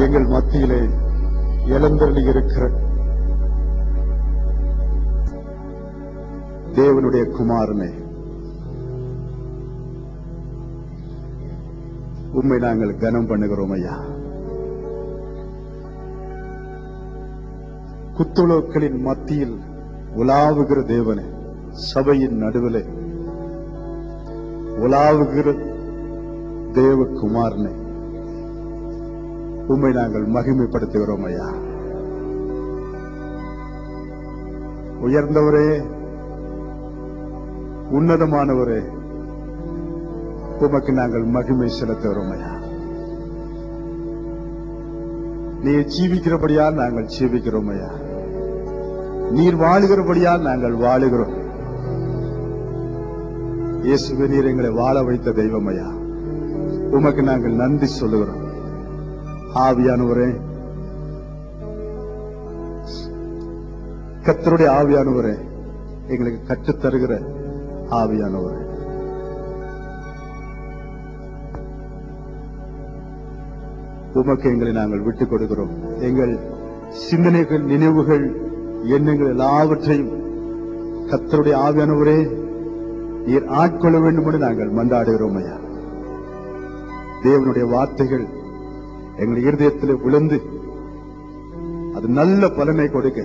எங்கள் மத்தியிலே எழுந்தருளி இருக்கிற தேவனுடைய குமாரனே உம்மை நாங்கள் கனம் பண்ணுகிறோம் ஐயா குத்துலோக்களின் மத்தியில் உலாவுகிற தேவனே சபையின் நடுவிலே உலாவுகிற தேவகுமாரனே உம்மை நாங்கள் மகிமைப்படுத்துகிறோம் ஐயா உயர்ந்தவரே உன்னதமானவரே உமக்கு நாங்கள் மகிமை செலுத்துகிறோம் ஐயா நீர் ஜீவிக்கிறபடியால் நாங்கள் ஜீவிக்கிறோம் ஐயா நீர் வாழுகிறபடியால் நாங்கள் வாழுகிறோம் இயேசுவே நீர் எங்களை வாழ வைத்த தெய்வம் ஐயா உமக்கு நாங்கள் நன்றி சொல்லுகிறோம் ஆவியானவரே கத்தருடைய ஆவியானவரே எங்களுக்கு கற்றுத் தருகிற ஆவியானவரே உமக்கு எங்களை நாங்கள் விட்டுக் கொடுக்கிறோம் எங்கள் சிந்தனைகள் நினைவுகள் எண்ணங்கள் எல்லாவற்றையும் கத்தருடைய ஆவியானவரே நீர் ஆட்கொள்ள வேண்டும் என்று நாங்கள் மன்றாடுகிறோம் ஐயா தேவனுடைய வார்த்தைகள் எங்கள் இருதயத்தில் விழுந்து அது நல்ல பலனை கொடுக்க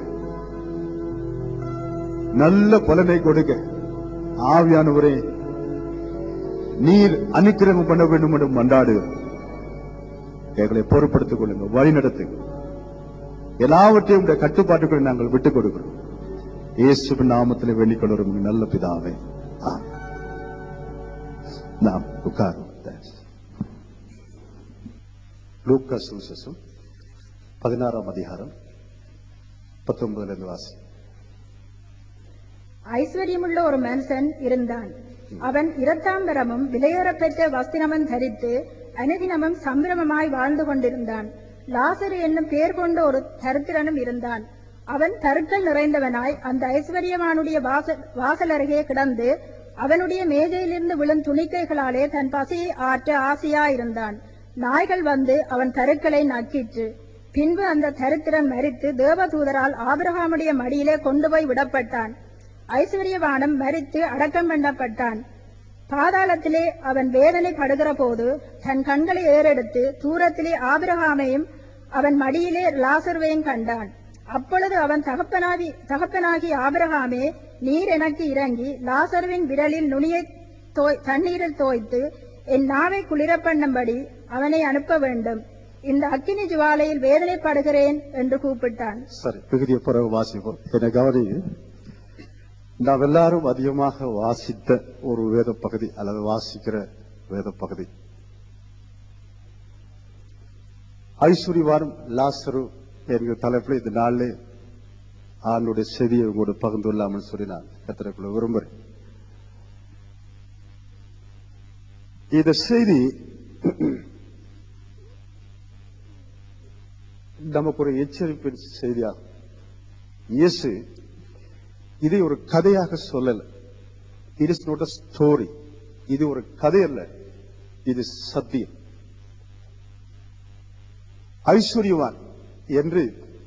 நல்ல பலனை கொடுக்க ஆவியானவரே நீர் அனுக்கிரகம் பண்ண வேண்டும் என்று மன்றாடுகிறோம் எங்களை பொறுப்படுத்திக் கொள்ளுங்க வழி நடத்துங்க எல்லாவற்றையும் உடைய கட்டுப்பாட்டுக்குள் நாங்கள் விட்டுக் கொடுக்கிறோம் இயேசுவின் நாமத்தில் வேண்டிக் கொள்கிறோம் நல்ல பிதாவே ஆமென். நாம் உட்காரும் லூக்கா சுவிசேஷம் பதினாறாம் அதிகாரம் பத்தொன்பதுல இருந்து வாசி ஐஸ்வர்யமுள்ள ஒரு மனுஷன் இருந்தான் அவன் இரத்தாம்பரமும் விலையேறப்பெற்ற வஸ்திரமும் தரித்து அனுதினமும் சம்பிரமமாய் வாழ்ந்து கொண்டிருந்தான் லாசரு என்னும் பேர் கொண்ட ஒரு தரித்திரனும் இருந்தான் அவன் தருக்கள் நிறைந்தவனாய் அந்த ஐஸ்வர்யவானுடைய வாசல் வாசல் அருகே கிடந்து அவனுடைய மேஜையிலிருந்து விழும் துணிக்கைகளாலே தன் பசியை ஆற்ற ஆசையாயிருந்தான் நாய்கள் வந்து அவன் தருக்களை நக்கிற்று பின்பு அந்த தரித்திரன் மரித்து தேவதூதரால் ஆபிரகாமுடைய மடியிலே கொண்டு போய் விடப்பட்டான் ஐஸ்வர்யவானும் மரித்து அடக்கம் பண்ணப்பட்டான் பாதாளத்திலே அவன் வேதனை படுகிற போது தன் கண்களை ஏறெடுத்து தூரத்திலே ஆபிரகாமையும் அவன் மடியிலே லாசர்வையும் கண்டான் அப்பொழுது அவன் தகப்பனாகி தகப்பனாகி ஆபிரகாமே நீர் எனக்கு இறங்கி லாசர்வின் விரலில் நுனியை தோய்- தண்ணீரில் தோய்த்து என் நாவை குளிர பண்ணும்படி அவனை அனுப்ப வேண்டும் இந்த அக்கினி ஜுவாலையில் வேதனைப்படுகிறேன் என்று கூப்பிட்டான் சரி மிகுதிய பிறகு வாசிப்போம் என கவனி நாம் எல்லாரும் அதிகமாக வாசித்த ஒரு வேத பகுதி அல்லது வாசிக்கிற வேத பகுதி ஐஸ்வர்யவானும் லாசரு என்கிற தலைப்பில் இந்த நாளிலே ஆண்டுடைய செய்தியை உங்களோடு பகிர்ந்து கொள்ளாமல் சொல்லி நான் கத்திரக்குள்ள விரும்புகிறேன் இந்த செய்தி நமக்கு ஒரு எச்சரிப்பின் செய்தியாகும் இயேசு இதை ஒரு கதையாக சொல்லல it is not a story இது ஒரு கதை அல்ல இது சத்தியம் ஐஸ்வர்யவான் என்று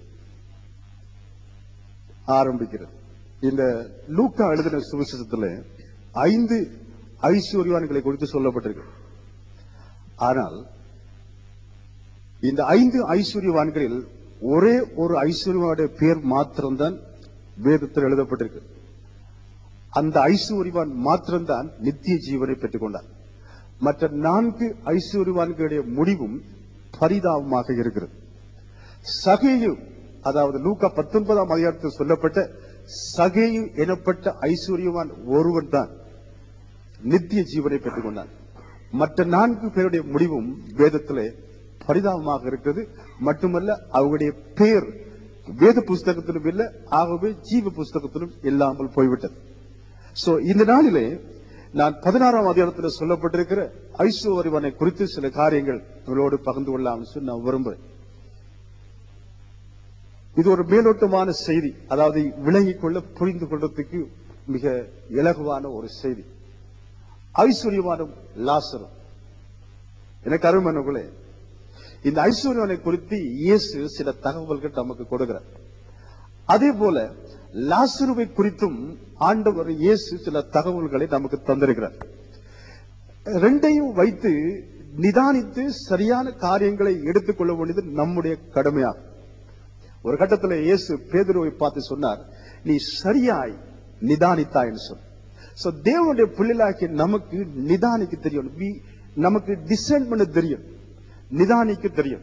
ஆரம்பிக்கிறது இந்த லூக்கா எழுதின சுவிசேஷத்துல ஐந்து ஐஸ்வர்யவான்களை குறித்து சொல்லப்பட்டிருக்கு ஆனால் இந்த ஐந்து ஐஸ்வர்யவான்களில் ஒரே ஒரு ஐஸ்வர்யவானுடைய பேர் மாத்திரம்தான் வேதத்தில் எழுதப்பட்டிருக்கு அந்த ஐஸ்வர்யவான் மாத்திரம்தான் நித்திய ஜீவனை பெற்றுக் கொண்டார் மற்ற நான்கு ஐஸ்வர்யவான்களுடைய முடிவும் பரிதாபமாக இருக்கிறது சகேயு அதாவது லூக்கா பத்தொன்பதாம் அதிகாரத்தில் சொல்லப்பட்ட சகேயு எனப்பட்ட ஐஸ்வர்யவான் ஒருவன் தான் நித்திய ஜீவனை பெற்றுக் கொண்டான் மற்ற நான்கு பேருடைய முடிவும் வேதத்திலே பரிதாபமாக இருக்கிறது மட்டுமல்ல அவருடைய பெயர் வேத புஸ்தகத்திலும் இல்லை ஆகவே ஜீவ புஸ்தகத்திலும் இல்லாமல் போய்விட்டது சோ இந்த நாளிலே நான் பதினாறாம் அதிகாரத்தில் சொல்லப்பட்டிருக்கிற ஐஸ்வர்யவனை குறித்து சில காரியங்கள் உங்களோடு பகிர்ந்து கொள்ளலாம்னு சொல்லி நான் விரும்புறேன் இது ஒரு மேலோட்டமான செய்தி அதாவது விளங்கிக் கொள்ள புரிந்து கொள்றதுக்கு மிக இலகுவான ஒரு செய்தி ஐஸ்வர்யவானும் லாசரும் எனக்கு அருமனுகளே இந்த ஐஸ்வர்யவனை குறித்து இயேசு சில தகவல்கள் நமக்கு கொடுக்கிறார் அதே போல லாசுருவை குறித்தும் ஆண்டவர் இயேசு சில தகவல்களை நமக்கு தந்திருக்கிறார் ரெண்டையும் வைத்து நிதானித்து சரியான காரியங்களை எடுத்துக்கொள்ள வேண்டியது நம்முடைய கடமையாகும் ஒரு கட்டத்தில் இயேசு பேதுருவை பார்த்து சொன்னார் நீ சரியாய் நிதானித்தாய் என்று சொன்ன சோ தேவனுடைய பிள்ளைகளாகிய நமக்கு நிதானிக்க தெரியும் We- நமக்கு டிசைன் பண்ண தெரியும் நிதானிக்க தெரியும்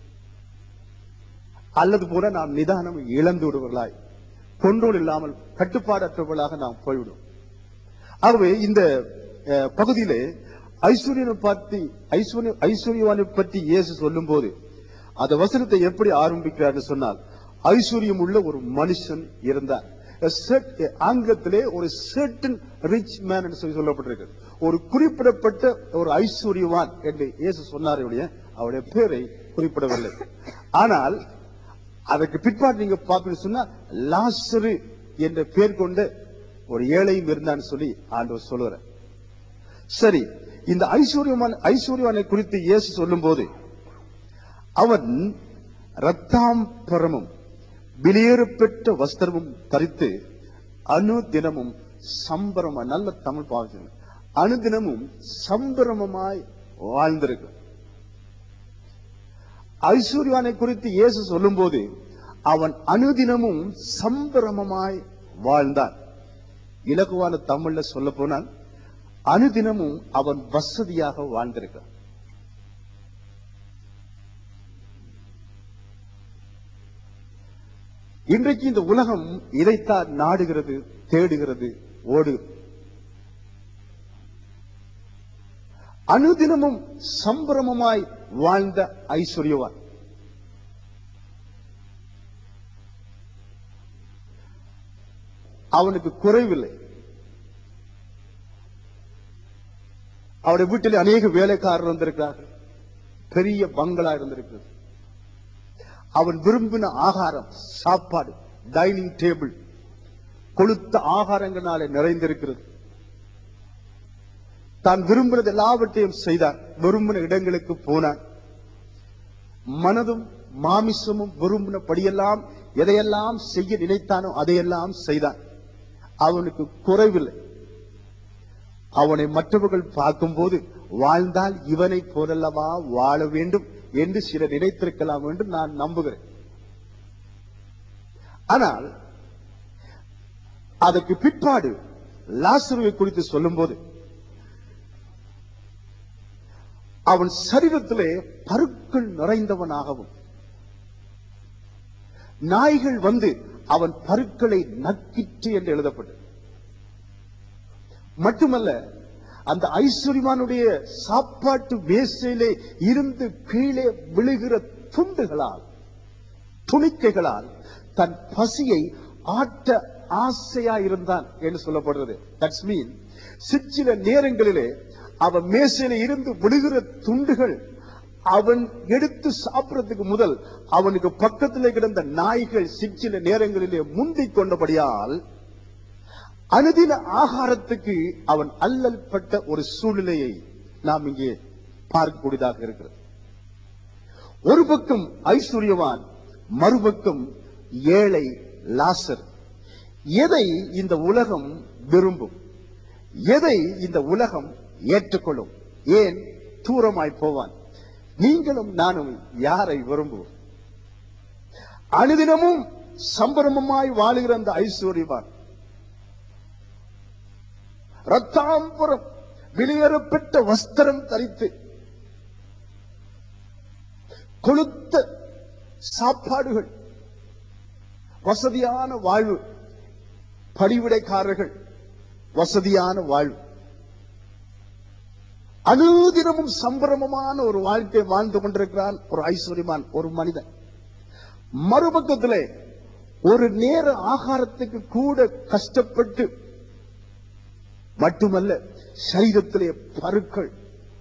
அல்லது போல நாம் நிதானம் இழந்து விடுவர்களாய் கொண்டோல் இல்லாமல் கட்டுப்பாடற்றவர்களாக நாம் போய்விடும் ஆகவே இந்த அஹ், பகுதியிலே ஐஸ்வர்யனை பற்றி ஐஸ்வர்ய ஐஸ்வர்யவானை பற்றி இயேசு சொல்லும் போது அந்த வசனத்தை எப்படி ஆரம்பிக்கிறார்னு சொன்னால் ஐஸ்வர்யம் உள்ள ஒரு மனுஷன் இருந்தார் A cert- ஆங்கிலத்திலே ஒரு certain ரிச் மேன் என்று சொல்லி சொல்லப்பட்டிருக்கு ஒரு குறிப்பிடப்பட்ட ஒரு ஐஸ்வர்யவான் என்று இயேசு சொன்னார் ஒழிய அவருடைய பேரை குறிப்பிடவில்லை ஆனால் அதற்கு பிற்பாடு நீங்க பார்த்தீங்கன்னு சொன்னா லாசரு என்ற பேர் கொண்ட ஒரு ஏழையும் இருந்தான்னு சொல்லி ஆண்டவர் சொல்லுகிறார் சரி இந்த ஐஸ்வர்யவான் ஐஸ்வர்யவானை குறித்து இயேசு சொல்லும்போது அவன் ரத்தாம்பரமும் வெளியேறப்பெற்ற வஸ்திரமும் தரித்து அனுதினமும் சம்பரமா நல்ல தமிழ் பாவிச்சு அனுதினமும் சம்பரமமாய் வாழ்ந்திருக்கு ஐஸ்வர்யானை குறித்து இயேசு சொல்லும்போது அவன் அனுதினமும் சம்பரமமாய் வாழ்ந்தான் இலகுவான தமிழ்ல சொல்ல போனால் அனுதினமும் அவன் வசதியாக வாழ்ந்திருக்கான் இன்றைக்கு இந்த உலகம் இதைத்தான் நாடுகிறது தேடுகிறது ஓடுகிறது அனுதினமும் சம்பிரமமாய் வாழ்ந்த ஐஸ்வர்யவான் அவனுக்கு குறைவில்லை அவருடைய வீட்டில் அநேக வேலைக்காரர் இருந்திருக்கிறார்கள் பெரிய பங்களா இருந்திருக்கிறது அவன் விரும்பின ஆகாரம் சாப்பாடு டைனிங் டேபிள் கொளுத்த ஆகாரங்களாலே நிறைந்திருக்கிறது தான் விரும்பினது எல்லாவற்றையும் செய்தான் விரும்பின இடங்களுக்கு போனான் மனதும் மாமிசமும் விரும்பினபடியெல்லாம் எதையெல்லாம் செய்ய நினைத்தானோ அதையெல்லாம் செய்தான் அவனுக்கு குறைவில்லை அவனை மற்றவர்கள் பார்க்கும்போது வாழ்ந்தால் இவனை போலல்லவா வாழ வேண்டும் என்று சிலர் நினைத்திருக்கலாம் என்று நான் நம்புகிறேன் ஆனால் அதற்கு பிற்பாடு லாசருவை குறித்து சொல்லும்போது அவன் சரீரத்திலே பருக்கள் நிறைந்தவனாகவும் நாய்கள் வந்து அவன் பருக்களை நக்கிற்று என்று எழுதப்பட்டது மட்டுமல்ல அந்த ஐஸ்வர்யமானுடைய சாப்பாட்டு மேசையிலே இருந்து கீழே விழுகிற துண்டுகளால் துணிக்கைகளால் தன் பசியை ஆட்ட ஆசையா இருந்தான் என்று சொல்லப்படுறது தட்ஸ் மீன் சிற்சில நேரங்களிலே அவன் மேசையில இருந்து விழுகிற துண்டுகள் அவன் எடுத்து சாப்பிடறதுக்கு முதல் அவனுக்கு பக்கத்திலே கிடந்த நாய்கள் சிற்சில நேரங்களிலே முந்திக் கொண்டபடியால் அனுதின ஆகாரத்துக்கு அவன் அல்லல் பட்ட ஒரு சூழ்நிலையை நாம் இங்கே பார்க்கக்கூடியதாக இருக்கிறது ஒரு பக்கம் ஐஸ்வர்யவான் மறுபக்கம் ஏழை லாசர் எதை இந்த உலகம் விரும்பும் எதை இந்த உலகம் ஏற்றுக்கொள்ளும் ஏன் தூரமாய் போவான் நீங்களும் நானும் யாரை விரும்புவோம் அனுதினமும் சம்பரமமாய் வாழுகிற அந்த ஐஸ்வர்யவான் ரத்தாம்பரம் வெளியேறப்பட்ட வஸ்திரம் தரித்து கொளுத்த சாப்பாடுகள் வசதியான வாழ்வு படிவிடைக்காரர்கள் வசதியான வாழ்வு அனுதினமும் சம்பிரமமான ஒரு வாழ்க்கை வாழ்ந்து கொண்டிருக்கிறான் ஒரு ஐஸ்வர்யமான் ஒரு மனிதன் மறுபக்கத்திலே ஒரு நேர ஆகாரத்துக்கு கூட கஷ்டப்பட்டு மட்டுமல்ல சரீரத்திலே பருக்கள்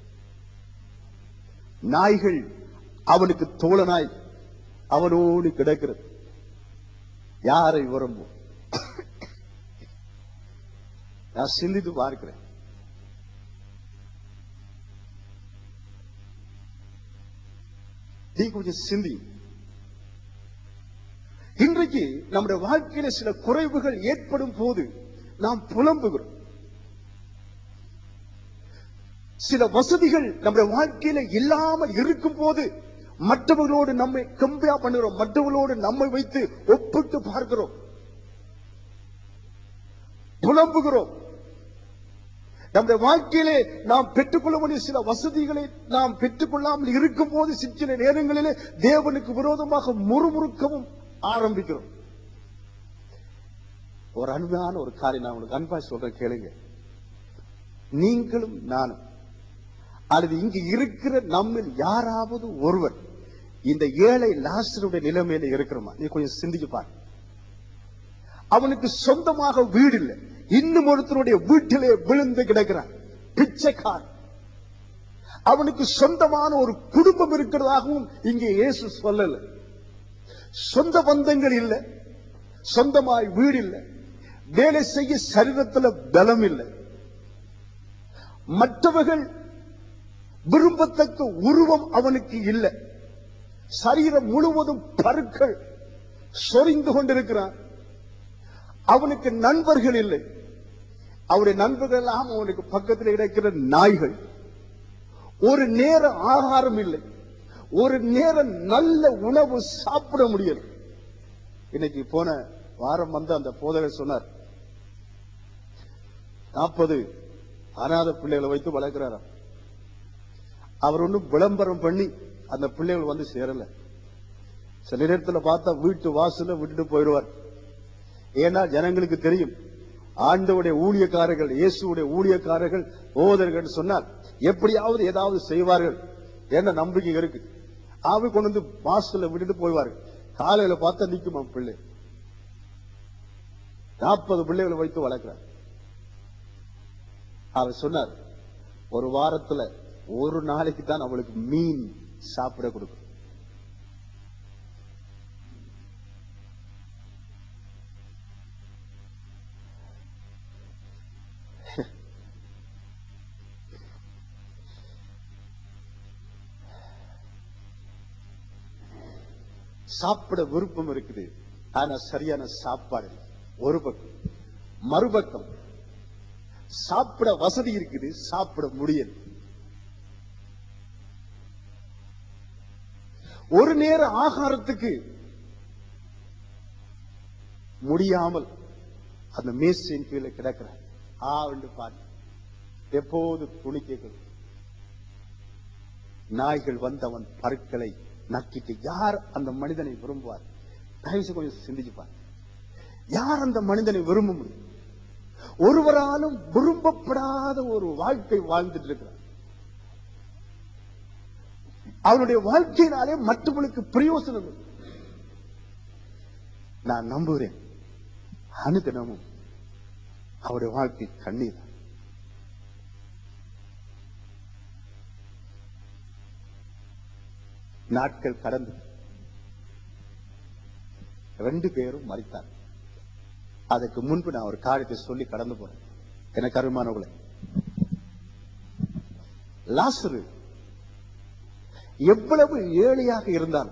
நாய்கள் அவனுக்கு தோழனாய் அவனோடு கிடக்கிறது யாரை விரும்பும் நான் சிந்தித்து பார்க்கிறேன் நீ கொஞ்சம் சிந்தி இன்றைக்கு நம்முடைய வாழ்க்கையில சில குறைவுகள் ஏற்படும் போது நாம் புலம்புகிறோம் சில வசதிகள் நம்முடைய வாழ்க்கையில இல்லாமல் இருக்கும் போது மற்றவர்களோடு நம்மை கம்பேர் பண்ணுகிறோம் மற்றவர்களோடு நம்மை வைத்து ஒப்பிட்டு பார்க்கிறோம் புலம்புகிறோம் நம்முடைய வாழ்க்கையிலே நாம் பெற்றுக்கொள்ள வேண்டிய சில வசதிகளை நாம் பெற்றுக்கொள்ளாமல் இருக்கும் போது சில நேரங்களிலே தேவனுக்கு விரோதமாக முறுமுறுக்கவும் ஆரம்பிக்கிறோம் ஒரு அன்பான ஒரு காரியம் நான் உங்களுக்கு அன்பா சொல்றேன் கேளுங்க நீங்களும் நானும் அல்லது இங்கு இருக்கிற நம்மில் யாராவது ஒருவர் இந்த ஏழை லாசருடைய நிலைமையில இருக்கிறோமா நீ கொஞ்சம் சிந்திச்சு பாரு அவனுக்கு சொந்தமாக வீடு இல்லை இன்னும் ஒருத்தருடைய வீட்டிலே விழுந்து கிடக்கிறான் பிச்சைக்கார் அவனுக்கு சொந்தமான ஒரு குடும்பம் இருக்கிறதாகவும் இங்கே இயேசு சொல்லல சொந்த பந்தங்கள் இல்லை சொந்தமாய் வீடு இல்லை வேலை செய்ய சரீரத்துல பலம் இல்லை மற்றவர்கள் விரும்பத்தக்க உருவம் அவனுக்கு இல்லை சரீரம் முழுவதும் பருக்கள் சொரிந்து கொண்டிருக்கிறான் அவனுக்கு நண்பர்கள் இல்லை அவருடைய நண்பர்கள் எல்லாம் அவனுக்கு பக்கத்தில் கிடைக்கிற நாய்கள் ஒரு நேர ஆகாரம் இல்லை ஒரு நேரம் நல்ல உணவு சாப்பிட முடியல இன்னைக்கு போன வாரம் வந்து அந்த போதகர் சொன்னார் நாற்பது அனாதை பிள்ளைகளை வைத்து வளர்க்கிறாராம் அவர் ஒன்றும் விளம்பரம் பண்ணி அந்த பிள்ளைகள் வந்து சேரல சில நேரத்துல பார்த்தா வீட்டு வாசல்ல விட்டுட்டு போயிடுவார் ஏன்னா ஜனங்களுக்கு தெரியும் ஆண்டவுடைய ஊழியக்காரர்கள் இயேசுடைய ஊழியக்காரர்கள் போதர்கள் சொன்னால் எப்படியாவது ஏதாவது செய்வார்கள் என்ன நம்பிக்கை இருக்கு ஆவி கொண்டு வந்து வாசல்ல விட்டுட்டு போய்வார்கள் காலையில பார்த்தா நிக்குமா பிள்ளை நாற்பது பிள்ளைகளை வைத்து வளர்க்கிறார் அவர் சொன்னார் ஒரு வாரத்துல ஒரு நாளைக்கு தான் அவளுக்கு மீன் சாப்பிட கொடுக்கும் சாப்பிட விருப்பம் இருக்குது ஆனா சரியான சாப்பாடு இல்லை. ஒரு பக்கம் மறுபக்கம் சாப்பிட வசதி இருக்குது சாப்பிட முடியல ஒரு நேர ஆகாரத்துக்கு முடியாமல் அந்த மேசையின் கீழே கிடக்கிறார் ஆ என்று பாரு எப்போது துணி கேட்கிறது நாய்கள் வந்து அவன் பருக்களை நக்கிட்டு யார் அந்த மனிதனை விரும்புவார் தயவுசெய்து கொஞ்சம் சிந்திச்சு பாரு யார் அந்த மனிதனை விரும்ப முடியும் ஒருவராலும் விரும்பப்படாத ஒரு வாழ்க்கை வாழ்ந்துட்டு இருக்கிறார் அவனுடைய வாழ்க்கையினாலே மற்றவர்களுக்கு பிரயோசனம் இல்லை. நான் நம்புகிறேன் அனுதினமும் அவருடைய வாழ்க்கை கண்ணீர் நாட்கள் கடந்து ரெண்டு பேரும் மறித்தார் அதுக்கு முன்பு நான் ஒரு காரியத்தை சொல்லி கடந்து போறேன் எனக்கு அருமானவர்களே லாசரு எவ்வளவு ஏழையாக இருந்தால்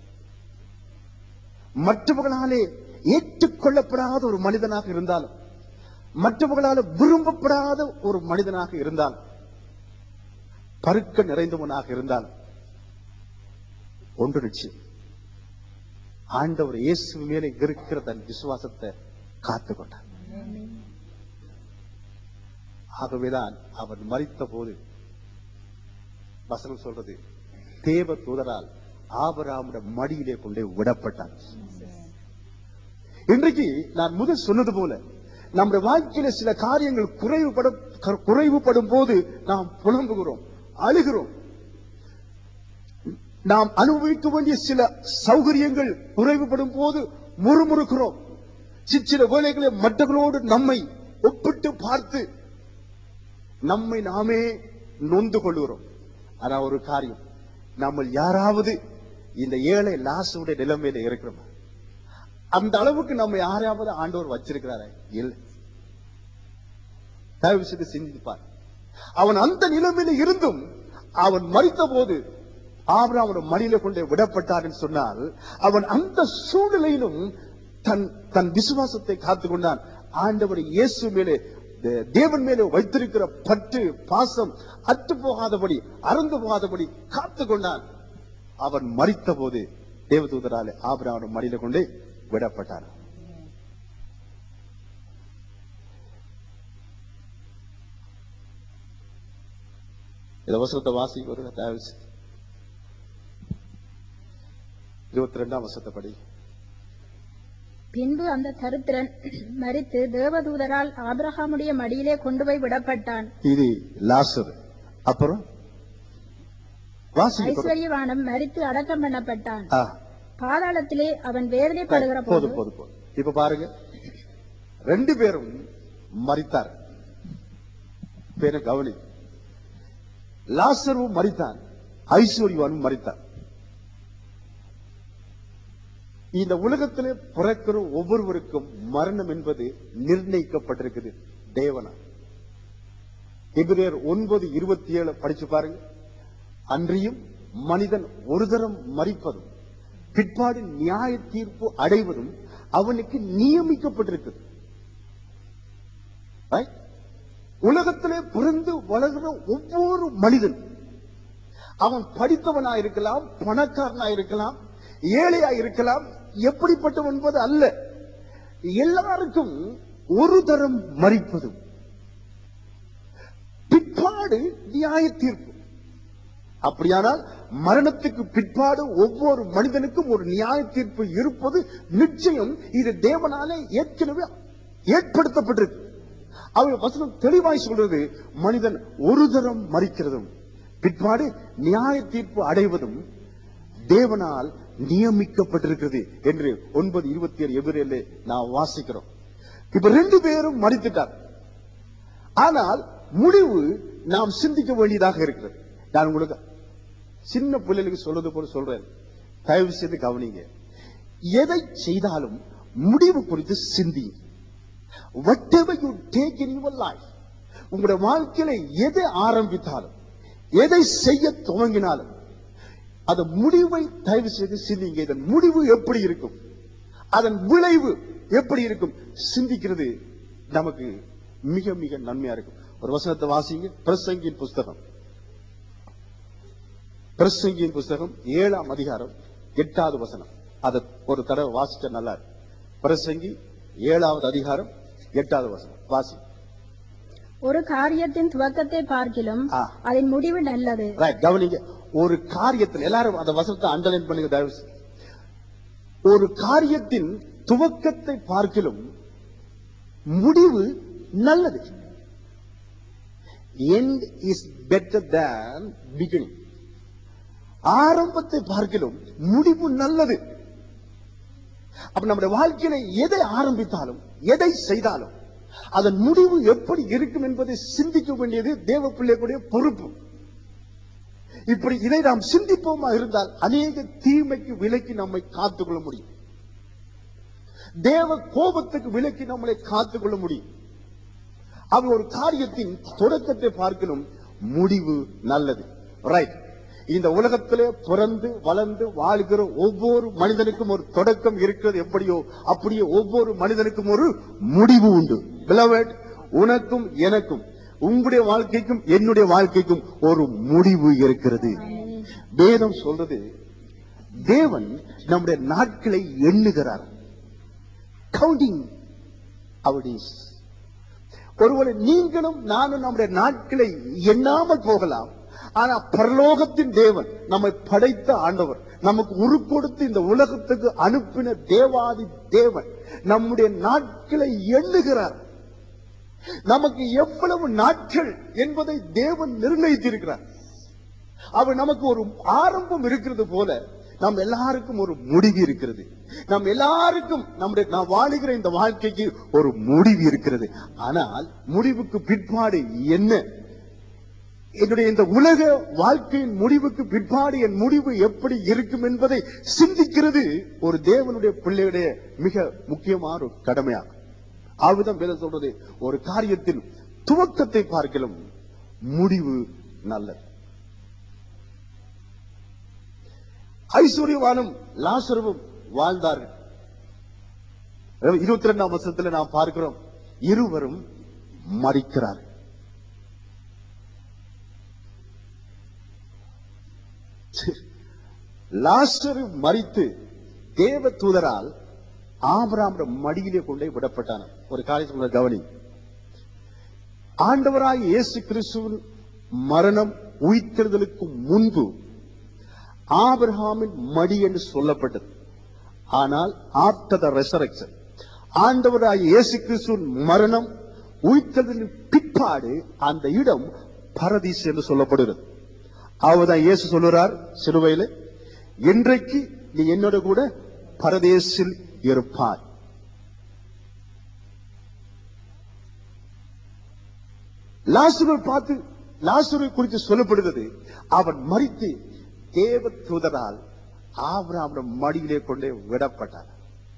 மற்றவர்களாலே ஏற்றுக்கொள்ளப்படாத ஒரு மனிதனாக இருந்தாலும் மற்றவர்களால் விரும்பப்படாத ஒரு மனிதனாக இருந்தால் பருக்க நிறைந்தவனாக இருந்தால் ஒன்று நிச்சயம் ஆண்டவர் இயேசு மேலே இருக்கிற தன் விசுவாசத்தை காத்துக்கொண்டார் ஆகவேதான் அவன் மறித்த போது வசனம் சொல்றது தேவ தூதரால் ஆபராமுட மடியிலே கொண்டே விடப்பட்டான் இன்றைக்கு நான் முதல் சொன்னது போல நம்முடைய வாழ்க்கையில சில காரியங்கள் குறைவுபடும் குறைவுபடும் போது நாம் புலம்புகிறோம் அழுகிறோம் நாம் அனுபவிக்க வேண்டிய சில சௌகரியங்கள் குறைவுபடும் போது முறுமுறுக்கிறோம் சிற்சில வேலைகளை மற்றவர்களோடு நம்மை ஒப்பிட்டு பார்த்து நம்மை நாமே நொந்து கொள்கிறோம் ஆனா ஒரு காரியம் நம்ம யாராவது இந்த ஏழை லாசுடைய நிலைமையில இருக்கிறோமா அந்த அளவுக்கு நம்ம யாராவது ஆண்டவர் வச்சிருக்கிறாரே இல்லை தயவு செய்து சிந்திப்பார் அவன் அந்த நிலைமையில இருந்தும் அவன் மறித்த போது ஆபிரகாமோட மடியில கொண்டு விடப்பட்டார் என்று சொன்னால் அவன் அந்த சூழ்நிலையிலும் தன் தன் விசுவாசத்தை காத்துக் கொண்டான் ஆண்டவர் இயேசு மேலே தே- தேவன் மேலே வைத்திருக்கிற பற்று பாசம் அற்று போகாதபடி அறந்து போகாதபடி காத்துக் கொண்டான் அவன் மறித்த போது தேவதூதராலே ஆபிரகாமோட மடியில கொண்டு விடப்பட்டார் இந்த வசனத்தை வாசி ஒரு தயவு செய்து. இருபத்தி ரெண்டாம் வசத்தை படி பின்பு அந்த தரித்திரன் மரித்து தேவதூதரால் ஆபிரகாமுடைய மடியிலே கொண்டு போய் விடப்பட்டான் இது லாசர் அப்புறம் வாசி ஐஸ்வர்யவானம் மரித்து அடக்கம் பண்ணப்பட்டான் ஆ, பாதாளத்திலே அவன் வேதனைப்படுகிற போது போதும் போதும் போதும் இப்ப பாருங்க ரெண்டு பேரும் மரித்தார் பேர கவனி லாசரும் மரித்தான் ஐஸ்வர்யவானும் மரித்தார் இந்த உலகத்திலே பிறக்கிற ஒவ்வொருவருக்கும் மரணம் என்பது நிர்ணயிக்கப்பட்டிருக்குது தேவனா எபிரேயர் ஒன்பது இருபத்தி ஏழு படிச்சு பாருங்க அன்றியும் மனிதன் ஒரு தரம் மறிப்பதும் பிற்பாடு நியாய தீர்ப்பு அடைவதும் அவனுக்கு நியமிக்கப்பட்டிருக்குது Right? உலகத்திலே பிறந்து வளர்கிற ஒவ்வொரு மனிதன் அவன் படித்தவனா இருக்கலாம் பணக்காரனா இருக்கலாம் ஏழையா இருக்கலாம் எப்படிப்பட்டவன் என்பது அல்ல எல்லாருக்கும் ஒரு தரம் மறிப்பதும் பிற்பாடு நியாய தீர்ப்பு அப்படியானால் மரணத்துக்கு பிற்பாடு ஒவ்வொரு மனிதனுக்கும் ஒரு நியாய தீர்ப்பு இருப்பது நிச்சயம் இது தேவனாலே ஏற்கனவே ஏற்படுத்தப்பட்டிருக்கு அவர் வசனம் தெளிவாய் சொல்றது மனிதன் ஒரு தரம் மறிக்கிறதும் பிற்பாடு நியாய தீர்ப்பு அடைவதும் தேவனால் நியமிக்கப்பட்டிருக்கிறது என்று ஒன்பது இருபத்தி ஏழு எபிரேலே நான் வாசிக்கிறோம் இப்ப ரெண்டு பேரும் மறித்துட்டார் ஆனால் முடிவு நாம் சிந்திக்க வேண்டியதாக இருக்கிறது நான் உங்களுக்கு சின்ன பிள்ளைகளுக்கு சொல்றது போல சொல்றேன் தயவு செய்து கவனிங்க எதை செய்தாலும் முடிவு குறித்து சிந்தி whatever you take in your life உங்களுடைய வாழ்க்கையில எதை ஆரம்பித்தாலும் எதை செய்ய துவங்கினாலும் அந்த முடிவை தயவு செய்து சிந்திங்க இதன் முடிவு எப்படி இருக்கும் அதன் விளைவு எப்படி இருக்கும் சிந்திக்கிறது நமக்கு மிக மிக நன்மையா இருக்கும் ஒரு வசனத்தை வாசிங்க பிரசங்கியின் புஸ்தகம் பிரசங்கியின் புஸ்தகம் ஏழாம் அதிகாரம் எட்டாவது வசனம் அதை ஒரு தடவை வாசிச்ச நல்லா இருக்கும். பிரசங்கி ஏழாவது அதிகாரம் எட்டாவது வசனம் வாசி ஒரு காரியத்தின் துவக்கத்தை பார்க்கிலும் ஆ. அதன் முடிவு நல்லது ரைட் கவனிங்க ஒரு காரியத்தில் எல்லாரும் அந்த வசனத்தை அண்டர்லைன் பண்ணுங்க தயவு செய்து. ஒரு காரியத்தின் துவக்கத்தை பார்க்கிலும் முடிவு நல்லது end is better than beginning ஆரம்பத்தை பார்க்கிலும் முடிவு நல்லது அப்ப நம்முடைய வாழ்க்கையில எதை ஆரம்பித்தாலும் எதை செய்தாலும் அதன் முடிவு எப்படி இருக்கும் என்பதை சிந்திக்க வேண்டியது தேவ பிள்ளைகளுடைய பொறுப்பு இப்படி இதை நாம் சிந்திப்போமா இருந்தால் அநேக தீமைக்கு விலக்கி நம்மை காத்துக்கொள்ள முடியும் தேவ கோபத்துக்கு விலக்கி நம்மளை காத்துக்கொள்ள முடியும் அவன் ஒரு காரியத்தின் தொடக்கத்தை பார்க்கணும் முடிவு நல்லது ரைட் இந்த உலகத்திலே பிறந்து வளர்ந்து வாழ்கிற ஒவ்வொரு மனிதனுக்கும் ஒரு தொடக்கம் இருக்கிறது எப்படியோ அப்படியே ஒவ்வொரு மனிதனுக்கும் ஒரு முடிவு உண்டு Beloved, உனக்கும் எனக்கும் உங்களுடைய வாழ்க்கைக்கும் என்னுடைய வாழ்க்கைக்கும் ஒரு முடிவு இருக்கிறது வேதம் சொல்றது தேவன் நம்முடைய நாட்களை எண்ணுகிறார் கவுண்டிங் our days ஒருவேளை நீங்களும் நானும் நம்முடைய நாட்களை எண்ணாமல் போகலாம் ஆனா பரலோகத்தின் தேவன் நம்மை படைத்த ஆண்டவர் நமக்கு உரு கொடுத்து இந்த உலகத்துக்கு அனுப்பின தேவாதி தேவன் நம்முடைய நாட்களை எண்ணுகிறார் நமக்கு எவ்வளவு நாட்கள் என்பதை தேவன் நிர்ணயித்திருக்கிறார் அவர் நமக்கு ஒரு ஆரம்பம் இருக்கிறது போல நம் எல்லாருக்கும் ஒரு முடிவு இருக்கிறது நம் எல்லாருக்கும் நம்முடைய நாம் வாழுகிற இந்த வாழ்க்கைக்கு ஒரு முடிவு இருக்கிறது ஆனால் முடிவுக்கு பிற்பாடு என்ன என்னுடைய இந்த உலக வாழ்க்கையின் முடிவுக்கு பிற்பாடு என் முடிவு எப்படி இருக்கும் என்பதை சிந்திக்கிறது ஒரு தேவனுடைய பிள்ளையுடைய மிக முக்கியமான ஒரு கடமையாகும் ஆவிதம் வேதம் சொல்றது ஒரு காரியத்தின் துவக்கத்தை பார்க்கலும் முடிவு நல்லது ஐஸ்வர்யவானும் லாசருவும் வாழ்ந்தார்கள் இருபத்தி ரெண்டாம் வருஷத்துல நாம் பார்க்கிறோம் இருவரும் மறிக்கிறார் லாஸ்டர் மறித்து தேவ தூதரால் ஆபராம் மடியிலே கொண்டே விடப்பட்டான ஒரு காரியத்தில் கவனி ஆண்டவராய் இயேசு கிறிஸ்துவின் மரணம் உயிர்த்தெழுதலுக்கு முன்பு ஆபிரகாமின் மடி என்று சொல்லப்பட்டது ஆனால் ஆப்டர் த ரெசரக்ஷன் ஆண்டவராய் இயேசு கிறிஸ்துவின் மரணம் உயிர்த்தெழுதலின் பிற்பாடு அந்த இடம் பரதீஸ் என்று சொல்லப்படுகிறது அவர்தான் இயேசு சொல்லுறார் சிலுவையில இன்றைக்கு நீ என்னோட கூட பரதேசில் இருப்பாய் லாசுரை பார்த்து லாசுரை குறித்து சொல்லப்படுகிறது அவன் மறித்து தேவ தூதரால் ஆபிரகாமின் மடியிலே கொண்டே விடப்பட்டான்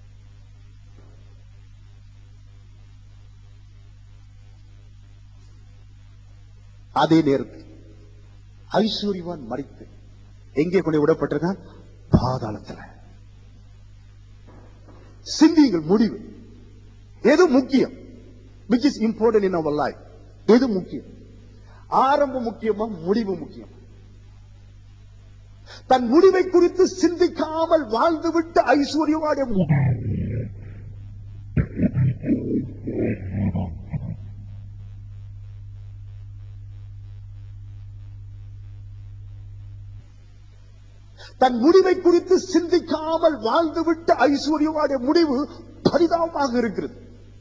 அதே நேரத்தில் ஐஸ்வர்யவான் மறித்து எங்கே கொண்டு விடப்பட்டிருக்கான் பாதாளத்துல சிந்தியுங்கள் முடிவு எது முக்கியம் which is important in our life எது முக்கியம் ஆரம்பம் முக்கியமா முடிவு முக்கியம் தன் முடிவை குறித்து சிந்திக்காமல் வாழ்ந்துவிட்டு ஐஸ்வர்யவாடைய தன் முடிவை குறித்து சிந்திக்காமல் வாழ்ந்துவிட்டு ஐஸ்வர்யவாடைய முடிவு பரிதாபமாக இருக்கிறது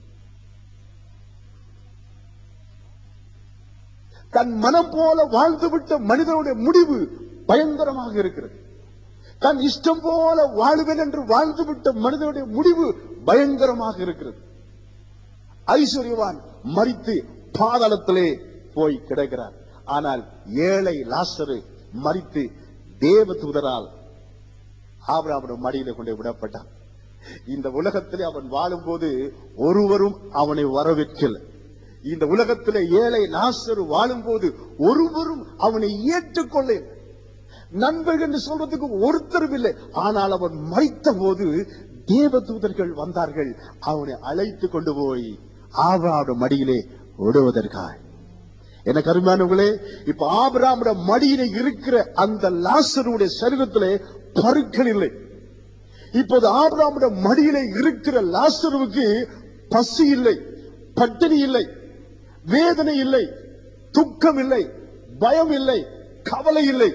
தன் மனம் போல வாழ்ந்துவிட்ட மனிதனுடைய முடிவு பயங்கரமாக இருக்கிறது தன் இஷ்டம் போல வாழுவேன் என்று வாழ்ந்துவிட்ட மனிதனுடைய முடிவு பயங்கரமாக இருக்கிறது ஐஸ்வர்யவான் மறித்து பாதாளத்திலே போய் கிடக்கிறார் ஆனால் ஏழை லாசரு மறித்து தேவ தூதரால் ஆபிரகாமுடைய மடியில கொண்டு விடப்பட்டான் இந்த உலகத்திலே அவன் வாழும்போது ஒருவரும் அவனை வரவேற்கல இந்த உலகத்திலே ஏழை நாசர் வாழும்போது ஒருவரும் அவனை ஏற்றுக்கொள்ள நண்பர்கள் என்று சொல்றதுக்கு ஒருத்தரும் இல்லை ஆனால் அவன் மறித்த போது தேவ தூதர்கள் வந்தார்கள் அவனை அழைத்து கொண்டு போய் ஆபராவோட மடியிலே விடுவதற்காக எனக்கு அருமையானவர்களே இப்ப ஆபிராமுடைய மடியில இருக்கிற அந்த லாசருடைய சரீரத்திலே பருக்கள் இல்லை இப்போது ஆபிராமுடைய மடியில இருக்கிற லாசருவுக்கு பசி இல்லை பட்டினி இல்லை வேதனை இல்லை துக்கம் இல்லை பயம் இல்லை கவலை இல்லை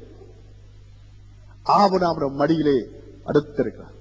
ஆபராமுடைய மடியிலே அடுத்திருக்கிறார்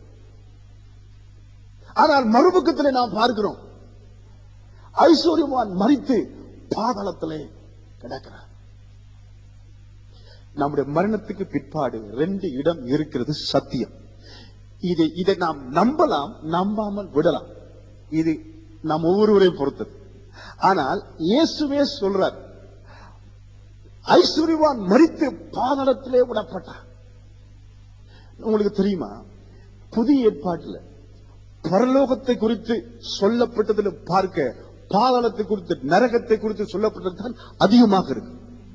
ஆனால் மறுபக்கத்திலே நாம் பார்க்கிறோம் ஐஸ்வர்யவான் மறித்து பாதாளத்திலே கிடக்கிறார் நம்முடைய மரணத்துக்கு பிற்பாடு ரெண்டு இடம் இருக்கிறது சத்தியம் இதை இதை நாம் நம்பலாம் நம்பாமல் விடலாம் இது நாம் ஒவ்வொருவரையும் பொறுத்தது ஆனால் இயேசுவே சொல்றார் ஐஸ்வர்யவான் மறித்து பாதாளத்திலே விடப்பட்டார் உங்களுக்கு தெரியுமா புதிய ஏற்பாட்டுல பரலோகத்தை குறித்து சொல்லப்பட்டதில் பார்க்க பாதாளத்தை குறித்து நரகத்தை குறித்து சொல்லப்பட்டதுதான் அதிகமாக இருக்கு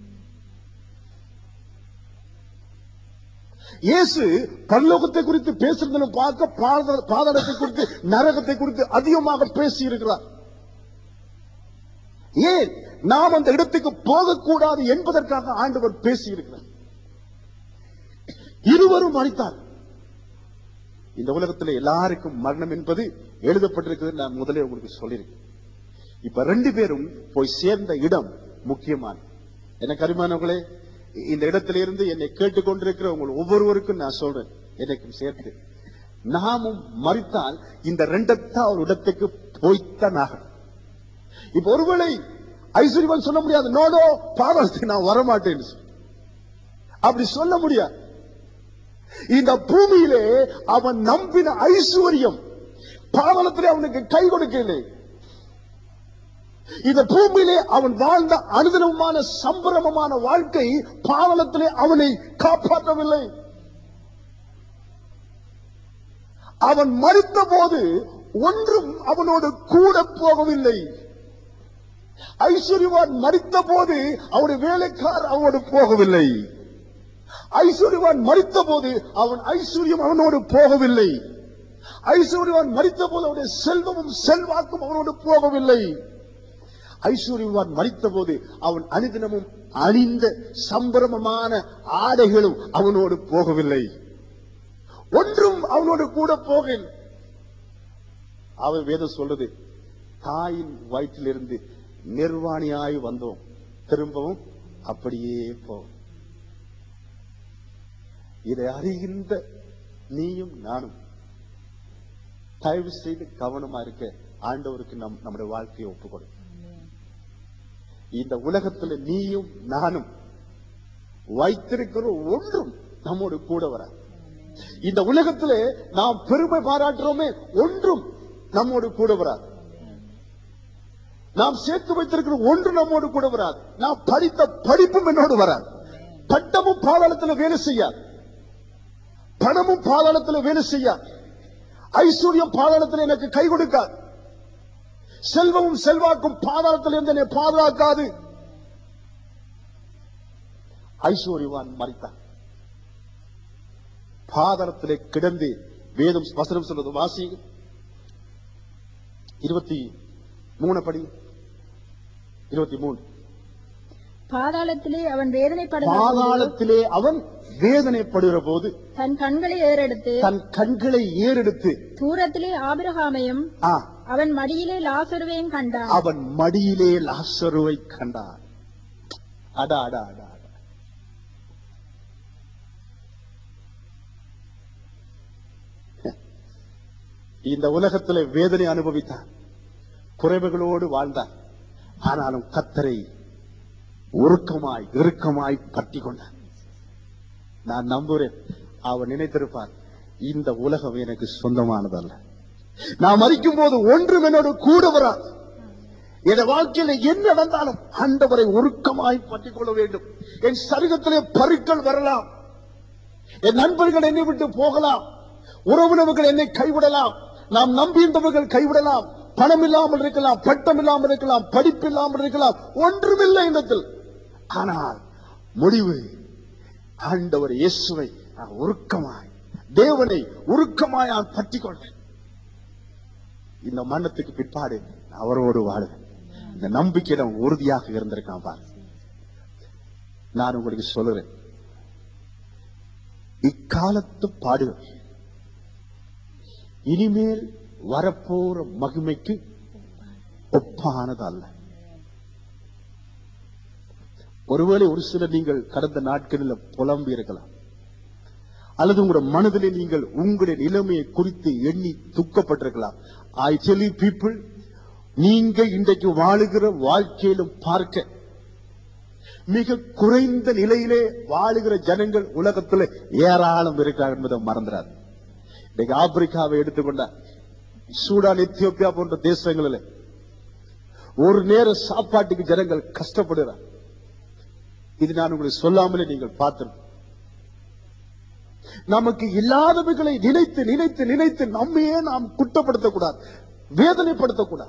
இயேசு பரலோகத்தை குறித்து பேசுறதுன்னு பார்க்க பாத- பாதாளத்தை குறித்து நரகத்தை குறித்து அதிகமாக பேசி இருக்கிறார் ஏன் நாம் அந்த இடத்துக்கு போகக்கூடாது என்பதற்காக ஆண்டவர் பேசி இருக்கிறார் இருவரும் மறித்தார் இந்த உலகத்தில் எல்லாருக்கும் மரணம் என்பது எழுதப்பட்டிருக்கிறது நான் முதலே உங்களுக்கு சொல்லியிருக்கேன் இப்ப ரெண்டு பேரும் போய் சேர்ந்த இடம் முக்கியமான எனக்கு அருமானவர்களே இந்த இடத்திலிருந்து என்னை கேட்டுக்கொண்டிருக்கிற உங்கள் ஒவ்வொருவருக்கும் நான் சொல்றேன் எனக்கும் சேர்த்து நாமும் மறித்தால் இந்த ரெண்டத்தாவது இடத்துக்கு போய்த்தான் ஆகணும் இப்ப ஒருவேளை ஐஸ்வர்யவன் சொல்ல முடியாது நோடோ பாவத்துக்கு நான் வரமாட்டேன்னு சொல்லி. அப்படி சொல்ல முடியாது இந்த பூமியிலே அவன் நம்பின ஐஸ்வர்யம் பாவலத்திலே அவனுக்கு கை கொடுக்கவில்லை இந்த பூமியிலே அவன் வாழ்ந்த அனுதினமான சம்பிரமமான வாழ்க்கை பாவலத்திலே அவனை காப்பாற்றவில்லை அவன் மறித்த போது ஒன்றும் அவனோடு கூட போகவில்லை ஐஸ்வர்யவான் மறித்த போது அவனுடைய வேலைக்கார் அவனோடு போகவில்லை ஐஸ்வர்யவான் மறித்த போது அவன் ஐஸ்வர்யம் அவனோடு போகவில்லை ஐஸ்வர்யவான் மறித்த போது அவனுடைய செல்வமும் செல்வாக்கும் அவனோடு போகவில்லை ஐஸ்வர்யவான் மறித்த போது அவன் அனுதினமும் அணிந்த சம்பிரமமான ஆடைகளும் அவனோடு போகவில்லை ஒன்றும் அவனோடு கூட போகவில்லை அவர் வேதம் சொல்றது தாயின் வயிற்றிலிருந்து நிர்வாணியாய் வந்தோம் திரும்பவும் அப்படியே போ இதை அறிகின்ற நீயும் நானும் தயவு செய்து கவனமா இருக்க ஆண்டவருக்கு நம் நம்முடைய வாழ்க்கையை ஒப்புக்கொடு இந்த உலகத்துல நீயும் நானும் வைத்திருக்கிற ஒன்றும் நம்மோடு கூட வர இந்த உலகத்திலே நாம் பெருமை பாராட்டுறோமே ஒன்றும் நம்மோடு கூட வராது நாம் சேர்த்து வைத்திருக்கிற ஒன்று நம்மோடு கூட வராது நாம் படித்த படிப்பும் என்னோடு வராது பட்டமும் பாதாளத்தில் வேலை செய்யாது பணமும் பாதாளத்தில் வேலை செய்யாது ஐஸ்வர்யம் பாதாளத்தில் எனக்கு கை கொடுக்காது செல்வமும் செல்வாக்கும் பாதாளத்தில் இருந்து என்னை பாதுகாக்காது ஐஸ்வர்யவான் மறித்தான் பாதாளத்திலே கிடந்து வேதம் வசனம் சொல்றது வாசி இருபத்தி மூணு படி இருபத்தி மூணு பாதாளத்திலே அவன் வேதனைப்படுகிற போது பாதாளத்திலே அவன் வேதனைப்படுகிற போது தன் கண்களை ஏறெடுத்து தன் கண்களை ஏறெடுத்து தூரத்திலே ஆபிரகாமையும் ஆ, அவன் மடியிலே லாசருவையும் கண்டான் அவன் மடியிலே லாசருவை கண்டான் அடா அடா அடா அடா. இந்த உலகத்திலே வேதனை அனுபவித்தான் குறைவுகளோடு வாழ்ந்தான் ஆனாலும் கத்தரை உருக்கமாய் இறுக்கமாய் பற்றி கொண்டான் நான் நம்புறேன் அவன் நினைத்திருப்பான் இந்த உலகம் எனக்கு சொந்தமானதல்ல நான் மறிக்கும் போது ஒன்றும் என்னோடு கூட வராது என் வாழ்க்கையில என்ன நடந்தாலும் ஆண்டவரை உருக்கமாய் பற்றிக் கொள்ள வேண்டும் என் சரீரத்திலே பருக்கள் வரலாம் என் நண்பர்கள் என்னை விட்டு போகலாம் உறவினர்கள் என்னை கைவிடலாம் நாம் நம்பியிருந்தவர்கள் கைவிடலாம் பணம் இல்லாமல் இருக்கலாம் பட்டம் இல்லாமல் இருக்கலாம் படிப்பு இல்லாமல் இருக்கலாம் ஒன்றுமில்லை இடத்தில் ஆனால் முடிவு ஆண்டவர் இயேசுவை நான் உருக்கமாய் தேவனை உருக்கமாய் நான் பற்றி கொண்டேன் இந்த மன்னத்துக்கு பிற்பாடு நான் அவரோடு வாழுவேன் இந்த நம்பிக்கையிடம் உறுதியாக இருந்திருக்கான் பாரு நான் உங்களுக்கு சொல்லுறேன் இக்காலத்து பாடுகள் இனிமேல் வரப்போற மகிமைக்கு ஒப்பானது அல்ல ஒருவேளை ஒரு சில நீங்கள் கடந்த நாட்களில் புலம்பி இருக்கலாம் அல்லது உங்களுடைய மனதிலே நீங்கள் உங்களுடைய நிலைமையை குறித்து எண்ணி துக்கப்பட்டிருக்கலாம் ஐ tell you people நீங்க இன்றைக்கு வாழுகிற வாழ்க்கையிலும் பார்க்க மிக குறைந்த நிலையிலே வாழுகிற ஜனங்கள் உலகத்தில் ஏராளம் இருக்காங்க என்பதை மறந்துடாது இன்னைக்கு ஆப்பிரிக்காவை எடுத்துக்கொண்டா சூடான் எத்தியோப்பியா போன்ற தேசங்களில் ஒரு நேர சாப்பாட்டுக்கு ஜனங்கள் கஷ்டப்படுறாங்க இது நான் உங்களுக்கு சொல்லாமலே நீங்கள் பார்த்திருக்கோம் நமக்கு இல்லாதவைகளை நினைத்து நினைத்து நினைத்து நம்மையே நாம் குற்றப்படுத்தக்கூடாது வேதனைப்படுத்தக்கூடாது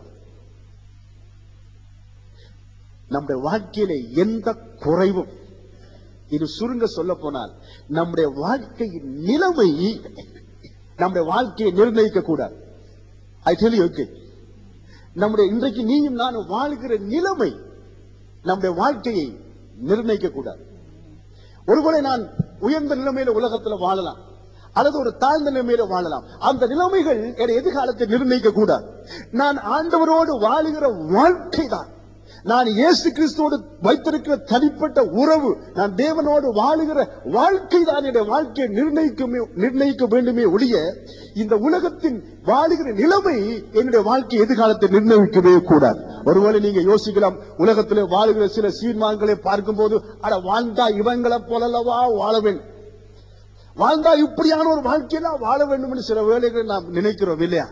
நம்முடைய வாழ்க்கையில எந்த குறைவும் இது சுருங்க சொல்ல போனால் நம்முடைய வாழ்க்கையின் நிலைமை நம்முடைய வாழ்க்கையை நிர்ணயிக்க கூடாது ஐ டெல் ஓகே நம்முடைய இன்றைக்கு நீயும் நானும் வாழ்கிற நிலைமை நம்முடைய வாழ்க்கையை நிர்ணயிக்க கூடாது ஒருவேளை நான் உயர்ந்த நிலைமையில உலகத்துல வாழலாம் அல்லது ஒரு தாழ்ந்த நிலைமையில வாழலாம் அந்த நிலைமைகள் என் எதிர்காலத்தை நிர்ணயிக்க கூடாது நான் ஆண்டவரோடு வாழுகிற வாழ்க்கை தான் நான் இயேசு கிறிஸ்துவோடு வைத்திருக்கிற தனிப்பட்ட உறவு நான் தேவனோடு வாழுகிற வாழ்க்கை தான் என்னுடைய வாழ்க்கையை நிர்ணயிக்குமே நிர்ணயிக்க வேண்டுமே ஒழிய இந்த உலகத்தின் வாழுகிற நிலைமை என்னுடைய வாழ்க்கை எதிர்காலத்தை நிர்ணயிக்கவே கூடாது ஒருவேளை நீங்க யோசிக்கலாம் உலகத்திலே வாழுகிற சில சீர்மான்களை பார்க்கும்போது அட வாழ்ந்தா இவங்களை போலல்லவா வாழ வேண்டும் வாழ்ந்தா இப்படியான ஒரு வாழ்க்கையெல்லாம் வாழ வேண்டும் என்று சில வேளைகள் நாம் நினைக்கிறோம் இல்லையா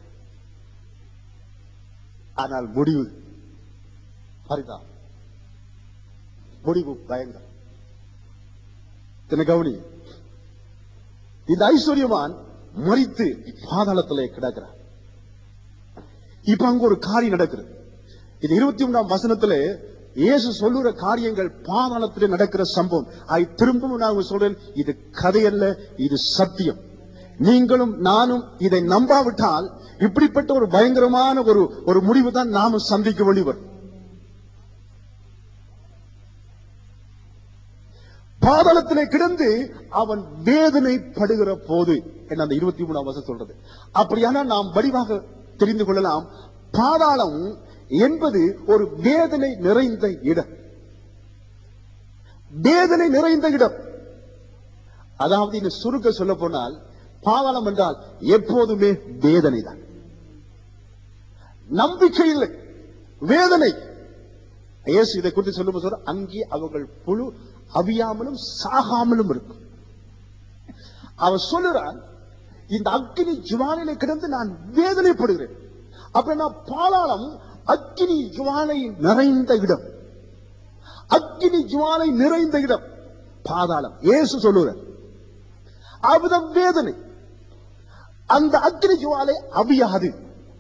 ஆனால் முடிவு பரிதா முடிவு பயங்கரம் என்ன கவனி இந்த ஐஸ்வர்யவான் மறித்து பாதாளத்திலே கிடக்கிறார் இப்ப அங்க ஒரு காரியம் நடக்குது இது இருபத்தி மூணாம் வசனத்திலே இயேசு சொல்லுற காரியங்கள் பாதாளத்திலே நடக்கிற சம்பவம் அதை திரும்பவும் நான் உங்களுக்கு சொல்றேன் இது கதையல்ல இது சத்தியம் நீங்களும் நானும் இதை நம்பாவிட்டால் இப்படிப்பட்ட ஒரு பயங்கரமான ஒரு ஒரு முடிவு தான் நாம சந்திக்க வேண்டி வரும் பாதாளத்திலே கிடந்து அவன் வேதனைப்படுகிற போது என்ன அந்த இருபத்தி மூணாம் வருஷம் சொல்றது அப்படியானா நாம் வடிவாக தெரிந்து கொள்ளலாம் பாதாளம் என்பது ஒரு வேதனை நிறைந்த இடம் வேதனை நிறைந்த இடம் அதாவது இந்த சுருக்க சொல்ல போனால் பாதாளம் என்றால் எப்போதுமே வேதனை தான் நம்பிக்கை இல்லை வேதனை இயேசு இதை குறித்து சொல்லும் சொல்ற அங்கே அவர்கள் புழு அவியாமலும் சாகாமலும் இருக்கும் அவர் சொல்லுறான் இந்த அக்கினி ஜுவாலையில கிடந்து நான் வேதனைப்படுகிறேன் அப்படின்னா பாலாளம் அக்கினி ஜுவாலை நிறைந்த இடம் அக்கினி ஜுவாலை நிறைந்த இடம் பாதாளம் இயேசு சொல்லுறார் அவிதம் வேதனை அந்த அக்கினி ஜுவாலை அவியாது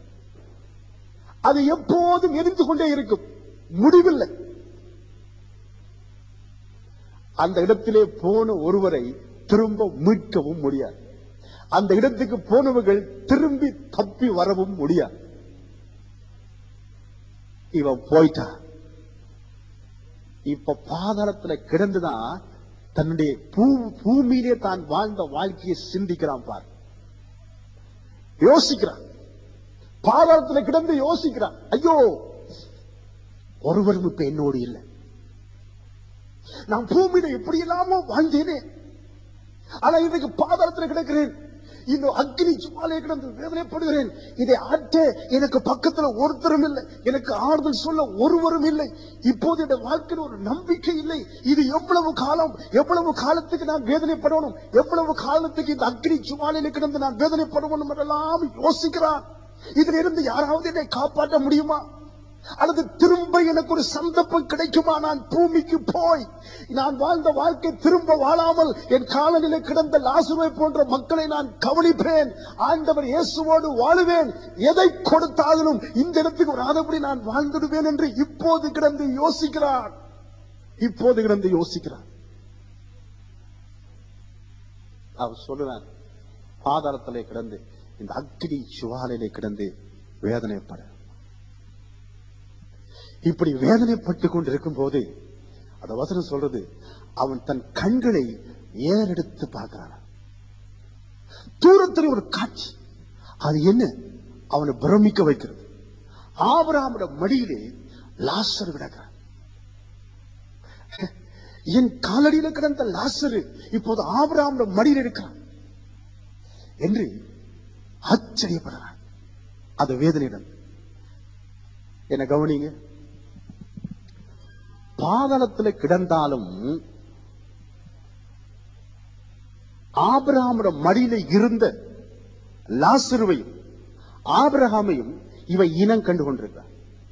அது எப்போதும் எரிந்து கொண்டே இருக்கும் முடிவில்லை அந்த இடத்திலே போன ஒருவரை திரும்ப மீட்கவும் முடியாது அந்த இடத்துக்கு போனவர்கள் திரும்பி தப்பி வரவும் முடியாது இவன் போயிட்டான் இப்ப பாதாளத்துல கிடந்துதான் தன்னுடைய பூ பூமியிலே தான் வாழ்ந்த வாழ்க்கையை சிந்திக்கிறான் பார் யோசிக்கிறான் பாதாளத்துல கிடந்து யோசிக்கிறான் ஐயோ ஒருவரும் இப்ப என்னோடு இல்லை நான் பூமியில எப்படி இல்லாமோ வாழ்ந்தேனே ஆனா இன்னைக்கு பாதாளத்துல கிடக்கிறேன் இன்னும் அக்னி ஜுவாலையை கிடந்து வேதனைப்படுகிறேன் இதை ஆற்ற எனக்கு பக்கத்துல ஒருத்தரும் இல்லை எனக்கு ஆறுதல் சொல்ல ஒருவரும் இல்லை இப்போது என் வாழ்க்கையில் ஒரு நம்பிக்கை இல்லை இது எவ்வளவு காலம் எவ்வளவு காலத்துக்கு நான் வேதனைப்படணும் எவ்வளவு காலத்துக்கு இந்த அக்னி ஜுவாலையில கிடந்து நான் வேதனைப்படணும் என்றெல்லாம் யோசிக்கிறான் இதுல இருந்து யாராவது என்னை காப்பாற்ற முடியுமா அல்லது திரும்ப எனக்கு ஒரு சந்தர்ப்பம் கிடைக்குமா நான் பூமிக்கு போய் நான் வாழ்ந்த வாழ்க்கை திரும்ப வாழாமல் என் காலநிலை கிடந்த லாசுவை போன்ற மக்களை நான் கவனிப்பேன் ஆண்டவர் இயேசுவோடு வாழுவேன் எதை கொடுத்தாலும் இந்த இடத்துக்கு வராதபடி நான் வாழ்ந்துடுவேன் என்று இப்போது கிடந்து யோசிக்கிறான் இப்போது கிடந்து யோசிக்கிறான் அவர் சொல்லுறான் பாதாளத்திலே கிடந்து இந்த அக்கினி சுவாலையிலே கிடந்து வேதனைப்பட இப்படி வேதனைப்பட்டு கொண்டிருக்கும் போது அந்த வசனம் சொல்றது அவன் தன் கண்களை ஏறெடுத்து பார்க்கிறான் தூரத்தில் ஒரு காட்சி அது என்ன அவனை பிரமிக்க வைக்கிறது ஆபராமோட மடியிலே லாசர் கிடக்கிறான் என் காலடியில கிடந்த லாசரு இப்போது ஆபராமோட மடியில் இருக்கிறான் என்று ஆச்சரியப்படுறான் அது வேதனையிடம் என்ன கவனிங்க பாதாளத்தில் கிடந்தாலும் ஆபிரகாமோட மடியில இருந்த லாசருவையும் ஆபிரகாமையும் இவ இனம் கண்டு கொண்டிருக்கிறார்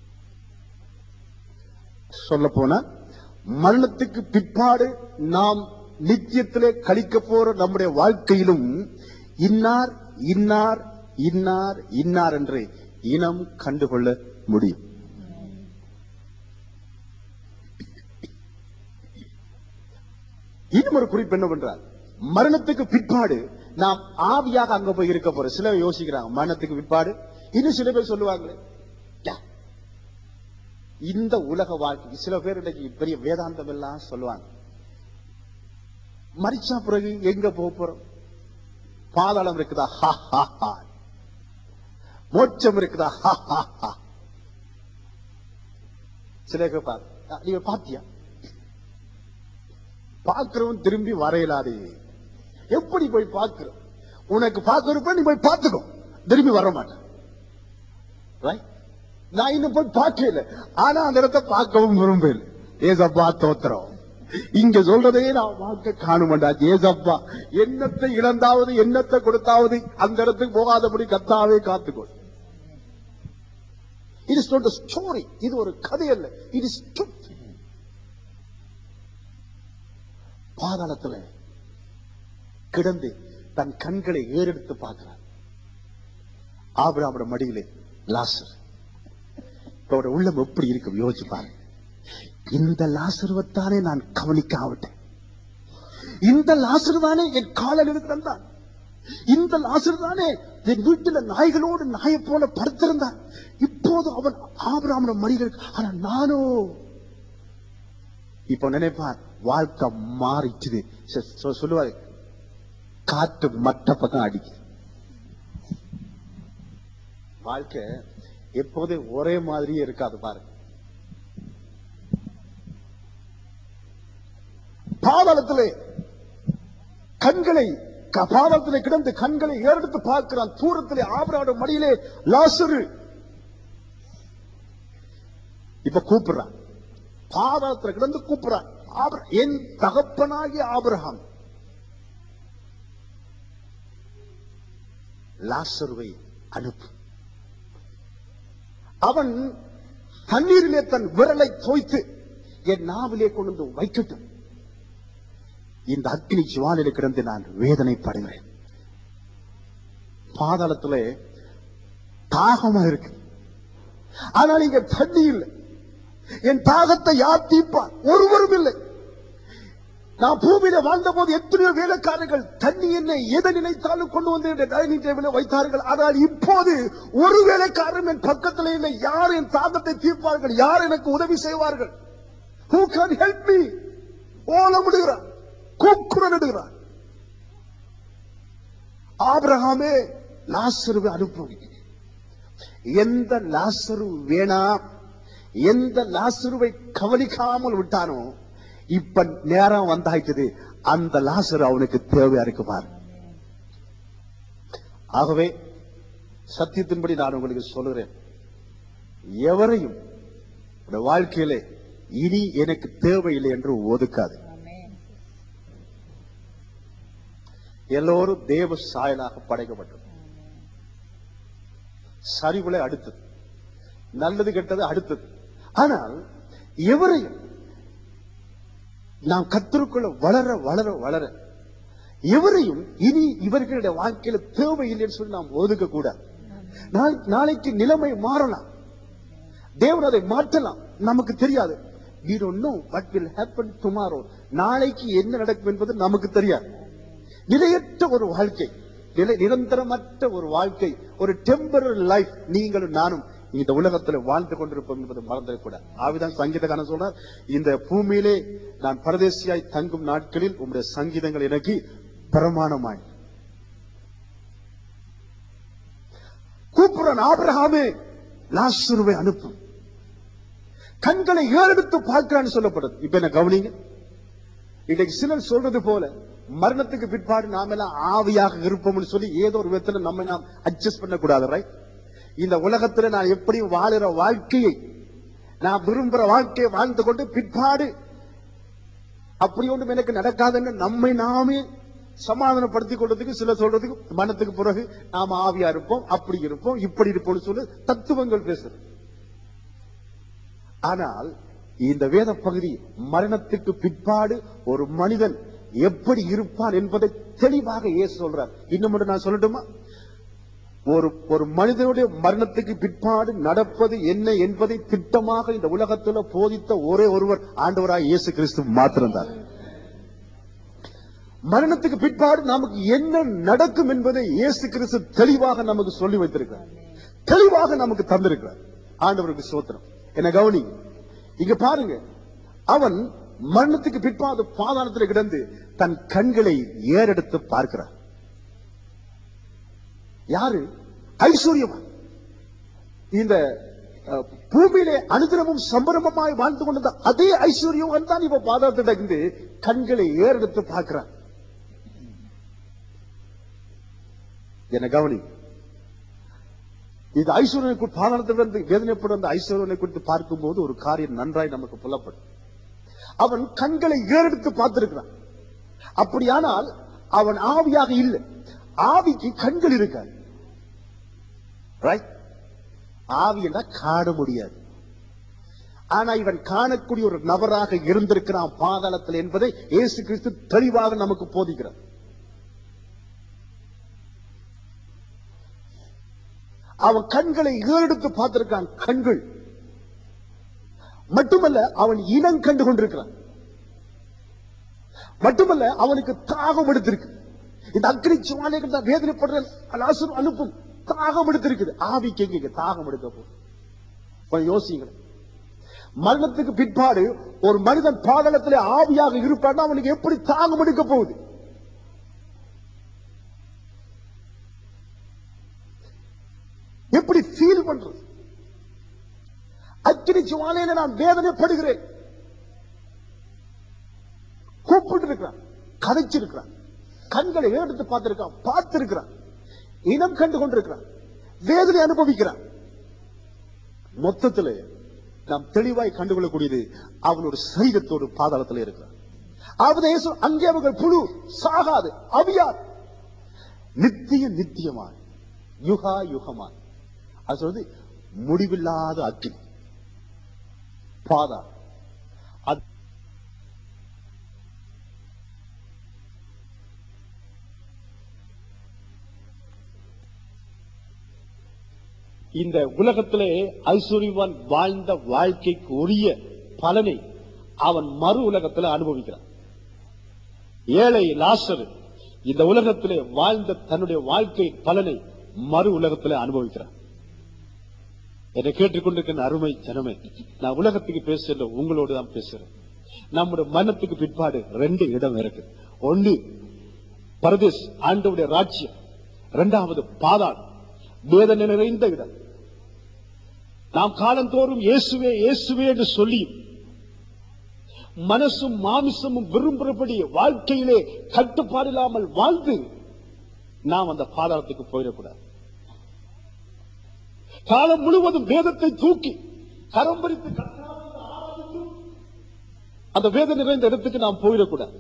சொல்ல போனா மரணத்துக்கு பிற்பாடு நாம் நித்தியத்திலே கழிக்க போற நம்முடைய வாழ்க்கையிலும் இன்னார் இன்னார் இன்னார் இன்னார் என்று இனம் கண்டுகொள்ள முடியும் இன்னும் ஒரு குறிப்பு என்னவென்றால் மரணத்துக்கு பிற்பாடு நாம் ஆவியாக அங்க போய் இருக்க போறோம் சிலர் யோசிக்கிறாங்க மரணத்துக்கு பிற்பாடு இன்னும் சில பேர் சொல்லுவாங்களே யா, இந்த உலக வாழ்க்கை சில பேர் இன்னைக்கு பெரிய வேதாந்தம் எல்லாம் சொல்லுவாங்க மரிச்சா பிறகு எங்க போக போறோம் பாதாளம் இருக்குதா ஹா, ஹா, ஹா. மோட்சம் இருக்குதா ஹா, ஹா, ஹா. சில கேட்பாங்க "ஆ, நீங்க பாத்தியா பார்க்கிறவன் திரும்பி வரையலாதே எப்படி போய் பார்க்கிறோம் உனக்கு பார்க்கிறப்ப நீ போய் பார்த்துக்கோ திரும்பி வர மாட்டேன் Right? நான் இன்னும் போய் பார்க்கல ஆனா அந்த இடத்தை பார்க்கவும் விரும்பல ஏசப்பா தோத்திரம் இங்க சொல்றதே நான் பார்க்க காண மாட்டேன் ஏசப்பா என்னத்தை இழந்தாவது என்னத்தை கொடுத்தாவது அந்த இடத்துக்கு போகாதபடி கத்தாவே காத்துக்கோ இட் இஸ் நாட் ஸ்டோரி இது ஒரு கதை அல்ல இட் இஸ் பாதாளத்துல கிடந்து தன் கண்களை ஏறெடுத்து பார்க்கிறார் ஆபிரகாமோட மடியிலே லாசர் இப்ப அவரோட உள்ளம் எப்படி இருக்கும் யோசிச்சு பாருங்க இந்த லாசருவத்தானே நான் கவனிக்காவிட்டேன் இந்த லாசருதானே என் காலில் கிடந்தான் இந்த லாசருதானே என் வீட்டில நாய்களோடு நாயை போல படுத்திருந்தான் இப்போது அவன் ஆபிராமன மடிகள் ஆனா நானோ இப்ப நினைப்பார் வாழ்க்கை மாறிச்சுது சொ- சொ- சொல்லுவாரு காற்று மற்ற பக்கம் அடிக்குது வாழ்க்கை எப்போதும் ஒரே மாதிரியே இருக்காது பாருங்க பாதாளத்திலே கண்களை க- பாதாளத்திலே கிடந்து கண்களை ஏறெடுத்து பார்க்கிறான் தூரத்திலே ஆபராட மடியிலே லாசரு இப்ப கூப்பிடுறான் பாதாளத்துல கிடந்து கூப்பிடுறான் ஆபிர- என் தகப்பனாகிய ஆபிரகாம் லாசருவை அனுப்பு அவன் தண்ணீரிலே தன் விரலை தோய்த்து என் நாவிலே கொண்டு வந்து வைக்கட்டும் இந்த அக்னி ஜுவாலில கிடந்து நான் வேதனைப்படுகிறேன் பாதாளத்திலே தாகமா இருக்கு ஆனால் இங்க தண்ணி இல்லை என் தாகத்தை யார் தீர்ப்பார் ஒருவரும் இல்லை நான் பூமியில வாழ்ந்த போது எத்தனையோ வேலைக்காரர்கள் தண்ணி என்னை எதை நினைத்தாலும் கொண்டு வந்து என்னுடைய டைனிங் டேபிள வைத்தார்கள் ஆனால் இப்போது ஒரு வேலைக்காரன் என் பக்கத்தில் இல்லை யார் என் தாகத்தை தீர்ப்பார்கள் யார் எனக்கு உதவி செய்வார்கள் who can help me ஓலமிடுகிறார் கூக்குரலிடுகிறார் ஆபிரகாமே லாசருவை அனுப்பும் எந்த லாசரு வேணாம் எந்த லாசருவை கவனிக்காமல் விட்டானோ இப்ப நேரம் வந்தாயிட்டது அந்த லாசரு அவனுக்கு தேவையா இருக்குமார் ஆகவே சத்தியத்தின்படி நான் உங்களுக்கு சொல்லுகிறேன் எவரையும் உடைய வாழ்க்கையிலே இனி எனக்கு தேவையில்லை என்று ஒதுக்காது எல்லோரும் தேவ சாயலாக படைக்கப்பட்டது சரிவுல அடுத்தது நல்லது கெட்டது அடுத்தது ஆனால் எவரையும் நாம் கத்தருக்குள்ள வளர வளர வளர எவரையும் இனி இவர்களுடைய வாழ்க்கையில தேவையில்லைன்னு சொல்லி நாம் ஒதுக்க கூடாது நாளை- நாளைக்கு நிலைமை மாறலாம் தேவன் அதை மாற்றலாம் நமக்கு தெரியாது we don't know what will happen tomorrow நாளைக்கு என்ன நடக்கும் என்பது நமக்கு தெரியாது நிலையற்ற ஒரு வாழ்க்கை நிலை நிரந்தரமற்ற ஒரு வாழ்க்கை ஒரு டெம்பரரி லைஃப் நீங்களும் நானும் இந்த உலகத்தில் வாழ்ந்து கொண்டிருப்போம் என்பது மறந்துடக்கூடாது ஆவிதான் சங்கீதக்காரன் சொல்றார் இந்த பூமியிலே நான் பரதேசியாய் தங்கும் நாட்களில் உங்களுடைய சங்கீதங்கள் எனக்கு பிரமாணமாய் கூப்பிடுறான் ஆபிரகாமே லாசுருவை அனுப்பும் கண்களை ஏறெடுத்து பார்க்கிறான்னு சொல்லப்படுது இப்ப என்ன கவனிங்க இன்னைக்கு சிலர் சொல்றது போல மரணத்துக்கு பிற்பாடு நாம எல்லாம் ஆவியாக இருப்போம்னு சொல்லி ஏதோ ஒரு விதத்துல நம்ம நாம் அட்ஜஸ்ட் பண்ணக்கூடாது ரைட் இந்த உலகத்துல நான் எப்படி வாழுற வாழ்க்கையை நான் விரும்புற வாழ்க்கையை வாழ்ந்து கொண்டு பிற்பாடு அப்படி ஒன்றும் எனக்கு நடக்காதுன்னு நம்மை நாமே சமாதானப்படுத்திக் கொள்றதுக்கு சில சொல்றதுக்கு மனத்துக்கு பிறகு நாம ஆவியா இருப்போம் அப்படி இருப்போம் இப்படி இருப்போம்னு சொல்லி தத்துவங்கள் பேசுறது ஆனால் இந்த வேத பகுதி மரணத்துக்கு பிற்பாடு ஒரு மனிதன் எப்படி இருப்பான் என்பதை தெளிவாக இயேசு சொல்றார் இன்னும் ஒன்று நான் சொல்லட்டுமா ஒரு ஒரு மனிதனுடைய மரணத்துக்கு பிற்பாடு நடப்பது என்ன என்பதை திட்டமாக இந்த உலகத்துல போதித்த ஒரே ஒருவர் ஆண்டவராய் இயேசு கிறிஸ்து மாத்திரம்தான் மரணத்துக்கு பிற்பாடு நமக்கு என்ன நடக்கும் என்பதை இயேசு கிறிஸ்து தெளிவாக நமக்கு சொல்லி வைத்திருக்கிறார் தெளிவாக நமக்கு தந்திருக்கிறார் ஆண்டவருக்கு சோத்திரம் என்ன கவனி இங்க பாருங்க அவன் மரணத்துக்கு பிற்பாடு பாதாளத்தில் கிடந்து தன் கண்களை ஏறெடுத்து பார்க்கிறார் யாரு ஐஸ்வர்யவான் இந்த அஹ், பூமியிலே அனுதினமும் சம்பரமமாய் வாழ்ந்து கொண்டிருந்த அதே ஐஸ்வர்யவான் தான் இப்ப பாதாளத்தில் இருந்து கண்களை ஏறெடுத்து பார்க்கிறான் என்ன கவனி இது ஐஸ்வர்யனை குறித்து பாதாளத்திலிருந்து வேதனைப்படும் அந்த ஐஸ்வர்யனை குறித்து பார்க்கும்போது ஒரு காரியம் நன்றாய் நமக்கு புலப்படும் அவன் கண்களை ஏறெடுத்து பார்த்திருக்கிறான் அப்படியானால் அவன் ஆவியாக இல்லை ஆவிக்கு கண்கள் இருக்காது ரைட் ஆவி என்றால் காண முடியாது ஆனா இவன் காணக்கூடிய ஒரு நபராக இருந்திருக்கிறான் பாதாளத்தில் என்பதை இயேசு கிறிஸ்து தெளிவாக நமக்கு போதிக்கிறார் அவன் கண்களை ஏறெடுத்து பார்த்திருக்கான் கண்கள் மட்டுமல்ல அவன் இனம் கண்டு கொண்டிருக்கிறான் மட்டுமல்ல அவனுக்கு தாகம் எடுத்திருக்கு இந்த அக்னி சுவாலைகள் தான் வேதனைப்படுற லாசரு அனுப்பும் தாகம் எடுத்திருக்குது ஆவிக்கு எங்க தாகம் எடுக்க போகுது கொஞ்சம் யோசிங்க மரணத்துக்கு பிற்பாடு ஒரு மனிதன் பாதளத்திலே ஆவியாக இருப்பான் அவனுக்கு எப்படி தாகம் எடுக்க போகுது எப்படி ஃபீல் பண்றது அக்கினி ஜுவாலையில நான் வேதனைப்படுகிறேன் கூப்பிட்டு இருக்கிறான் கதைச்சிருக்கிறான் கண்களை எடுத்து பார்த்திருக்கான் பார்த்திருக்கிறான் இனம் கண்டு கொண்டிருக்கிறான் வேதனை அனுபவிக்கிறான் மொத்தத்தில் நாம் தெளிவாய் கண்டுகொள்ளக்கூடியது அவனோட சரீரத்தோடு பாதாளத்தில் இருக்கிறான் அவதேசு அங்கே அவர்கள் புழு சாகாது அவியார் நித்திய நித்தியமாய் யுகா யுகமாய் அது சொல்றது முடிவில்லாத அக்கினி பாதா அது இந்த உலகத்திலே ஐஸ்வர்யவான் வாழ்ந்த வாழ்க்கைக்கு உரிய பலனை அவன் மறு உலகத்தில் அனுபவிக்கிறான் ஏழை லாசர் இந்த உலகத்திலே வாழ்ந்த தன்னுடைய வாழ்க்கை பலனை மறு உலகத்திலே அனுபவிக்கிறான் என்னை கேட்டுக்கொண்டிருக்கிற அருமை ஜனமே நான் உலகத்துக்கு பேசல உங்களோடு தான் பேசுறேன் நம்முடைய மனத்துக்கு பிற்பாடு ரெண்டு இடம் இருக்கு ஒன்று பரதேஸ் ஆண்டவுடைய ராஜ்யம் இரண்டாவது பாதாள் வேதனை நிறைந்த இடம் நாம் காலந்தோறும் இயேசுவே இயேசுவே என்று சொல்லி மனசும் மாமிசமும் விரும்புகிறபடி வாழ்க்கையிலே கட்டுப்பாடு இல்லாமல் வாழ்ந்து நாம் அந்த பாதாளத்துக்கு போயிடக்கூடாது காலம் முழுவதும் வேதத்தை தூக்கி கரம் பறித்து கர்த்தராகிய ஆராதித்து அந்த வேதனை நிறைந்த இடத்துக்கு நாம் போயிடக்கூடாது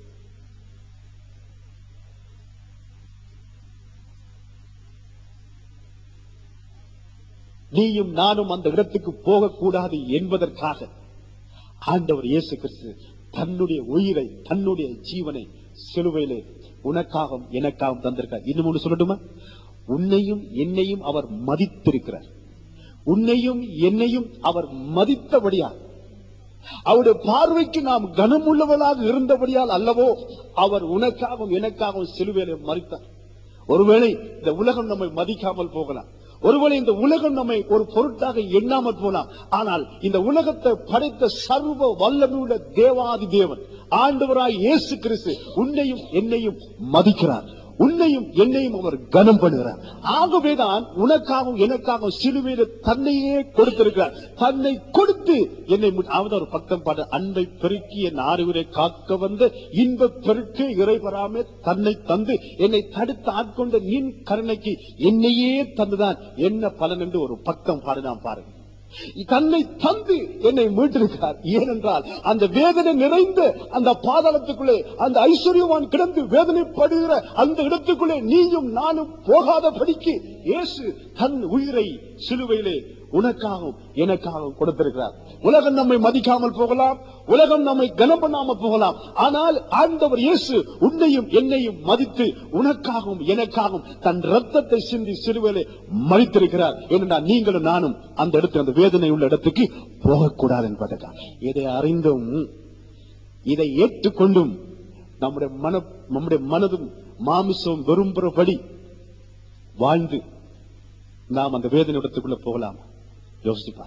நீயும் நானும் அந்த இடத்துக்கு போகக்கூடாது என்பதற்காக ஆண்டவர் இயேசு கிறிஸ்து தன்னுடைய உயிரை தன்னுடைய ஜீவனை சிலுவையிலே உனக்காகவும் எனக்காகவும் தந்திருக்கார் இன்னும் ஒன்று சொல்லட்டுமா உன்னையும் என்னையும் அவர் மதித்திருக்கிறார் உன்னையும் என்னையும் அவர் மதித்தபடியால் அவருடைய பார்வைக்கு நாம் கனமுள்ளவளாக இருந்தபடியால் அல்லவோ அவர் உனக்காகவும் எனக்காகவும் சிலுவையிலே மறித்தார் ஒருவேளை இந்த உலகம் நம்மை மதிக்காமல் போகலாம் ஒருவேளை இந்த உலகம் நம்மை ஒரு பொருட்டாக எண்ணாமல் போலாம் ஆனால் இந்த உலகத்தை படைத்த சர்வ வல்லமையுள்ள தேவாதி தேவன் ஆண்டவராய் இயேசு கிறிஸ்து உன்னையும் என்னையும் மதிக்கிறார் உன்னையும் என்னையும் அவர் கனம் பண்ணுகிறார் ஆகவேதான் உனக்காகவும் எனக்காகவும் சிலுவையில தன்னையே கொடுத்திருக்கிறார் தன்னை கொடுத்து என்னை மு- அவன் ஒரு பக்கம் பாட அன்பை பெருக்கி என் ஆறுவரை காக்க வந்த இன்ப பெருக்கு இறை பெறாமே தன்னை தந்து என்னை தடுத்து ஆட்கொண்ட நின் கருணைக்கு என்னையே தந்துதான் என்ன பலன் என்று ஒரு பக்கம் பாடினான் பாருங்க தன்னை தந்து என்னை மீட்டிருக்கிறார் ஏனென்றால் அந்த வேதனை நிறைந்த அந்த பாதாளத்துக்குள்ளே அந்த ஐஸ்வர்யவான் கிடந்து வேதனைப்படுகிற அந்த இடத்துக்குள்ளே நீயும் நானும் போகாதபடிக்கு இயேசு தன் உயிரை சிலுவையிலே உனக்காகவும் எனக்காகவும் கொடுத்திருக்கிறார் உலகம் நம்மை மதிக்காமல் போகலாம் உலகம் நம்மை கனம் பண்ணாமல் போகலாம் ஆனால் ஆண்டவர் இயேசு உன்னையும் என்னையும் மதித்து உனக்காகவும் எனக்காகவும் தன் ரத்தத்தை சிந்தி சிலுவையிலே மறித்திருக்கிறார் ஏனென்றால் நீங்களும் நானும் அந்த இடத்துக்கு அந்த வேதனை உள்ள இடத்துக்கு போகக்கூடாது என்பதற்காக இதை அறிந்தும் இதை ஏற்றுக்கொண்டும் நம்முடைய மன நம்முடைய மனதும் மாமிசம் விரும்புகிறபடி வாழ்ந்து நாம் அந்த வேதனை இடத்துக்குள்ள போகலாம் யோசிப்பார்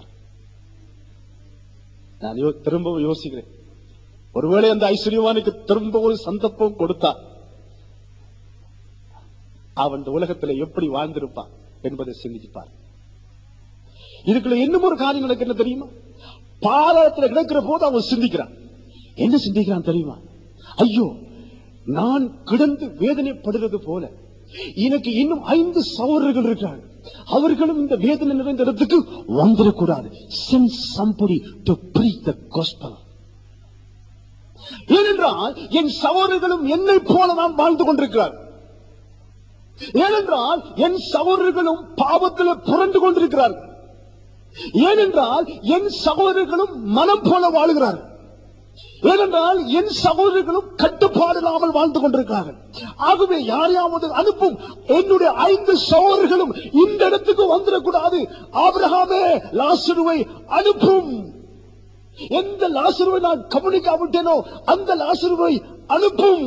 நான் யோ- திரும்பவும் யோசிக்கிறேன் ஒருவேளை அந்த ஐஸ்வர்யவானுக்கு திரும்ப ஒரு சந்தர்ப்பம் கொடுத்தா அவன் இந்த உலகத்துல எப்படி வாழ்ந்திருப்பான் என்பதை சிந்திப்பார் இதுக்குள்ள இன்னும் ஒரு காரியம் நடக்கு என்ன தெரியுமா பாதாளத்துல கிடக்கிற போது அவன் சிந்திக்கிறான் என்ன சிந்திக்கிறான் தெரியுமா ஐயோ நான் கிடந்து வேதனைப்படுகிறது போல எனக்கு இன்னும் ஐந்து சகோதரர்கள் இருக்கிறார்கள் அவர்களும் இந்த வேதனை நிறைந்த இடத்துக்கு வந்துடக்கூடாது send somebody to preach the gospel ஏனென்றால் என் சகோதரர்களும் என்னை போல தான் வாழ்ந்து கொண்டிருக்கிறார்கள் ஏனென்றால் என் சகோதரர்களும் பாவத்தில் புரண்டு கொண்டிருக்கிறார்கள் ஏனென்றால் என் சகோதரர்களும் மனம் போல வாழுகிறார்கள் ஏனென்றால் என் சகோதரர்களும் கட்டுப்பாடு இல்லாமல் வாழ்ந்து கொண்டிருக்கிறார்கள் ஆகவே யாரையாவது அனுப்பும் என்னுடைய ஐந்து சகோதரர்களும் இந்த இடத்துக்கு வந்துடக்கூடாது ஆபிரகாமே லாசருவை அனுப்பும் எந்த லாசருவை நான் கவனிக்காவிட்டேனோ அந்த லாசருவை அனுப்பும்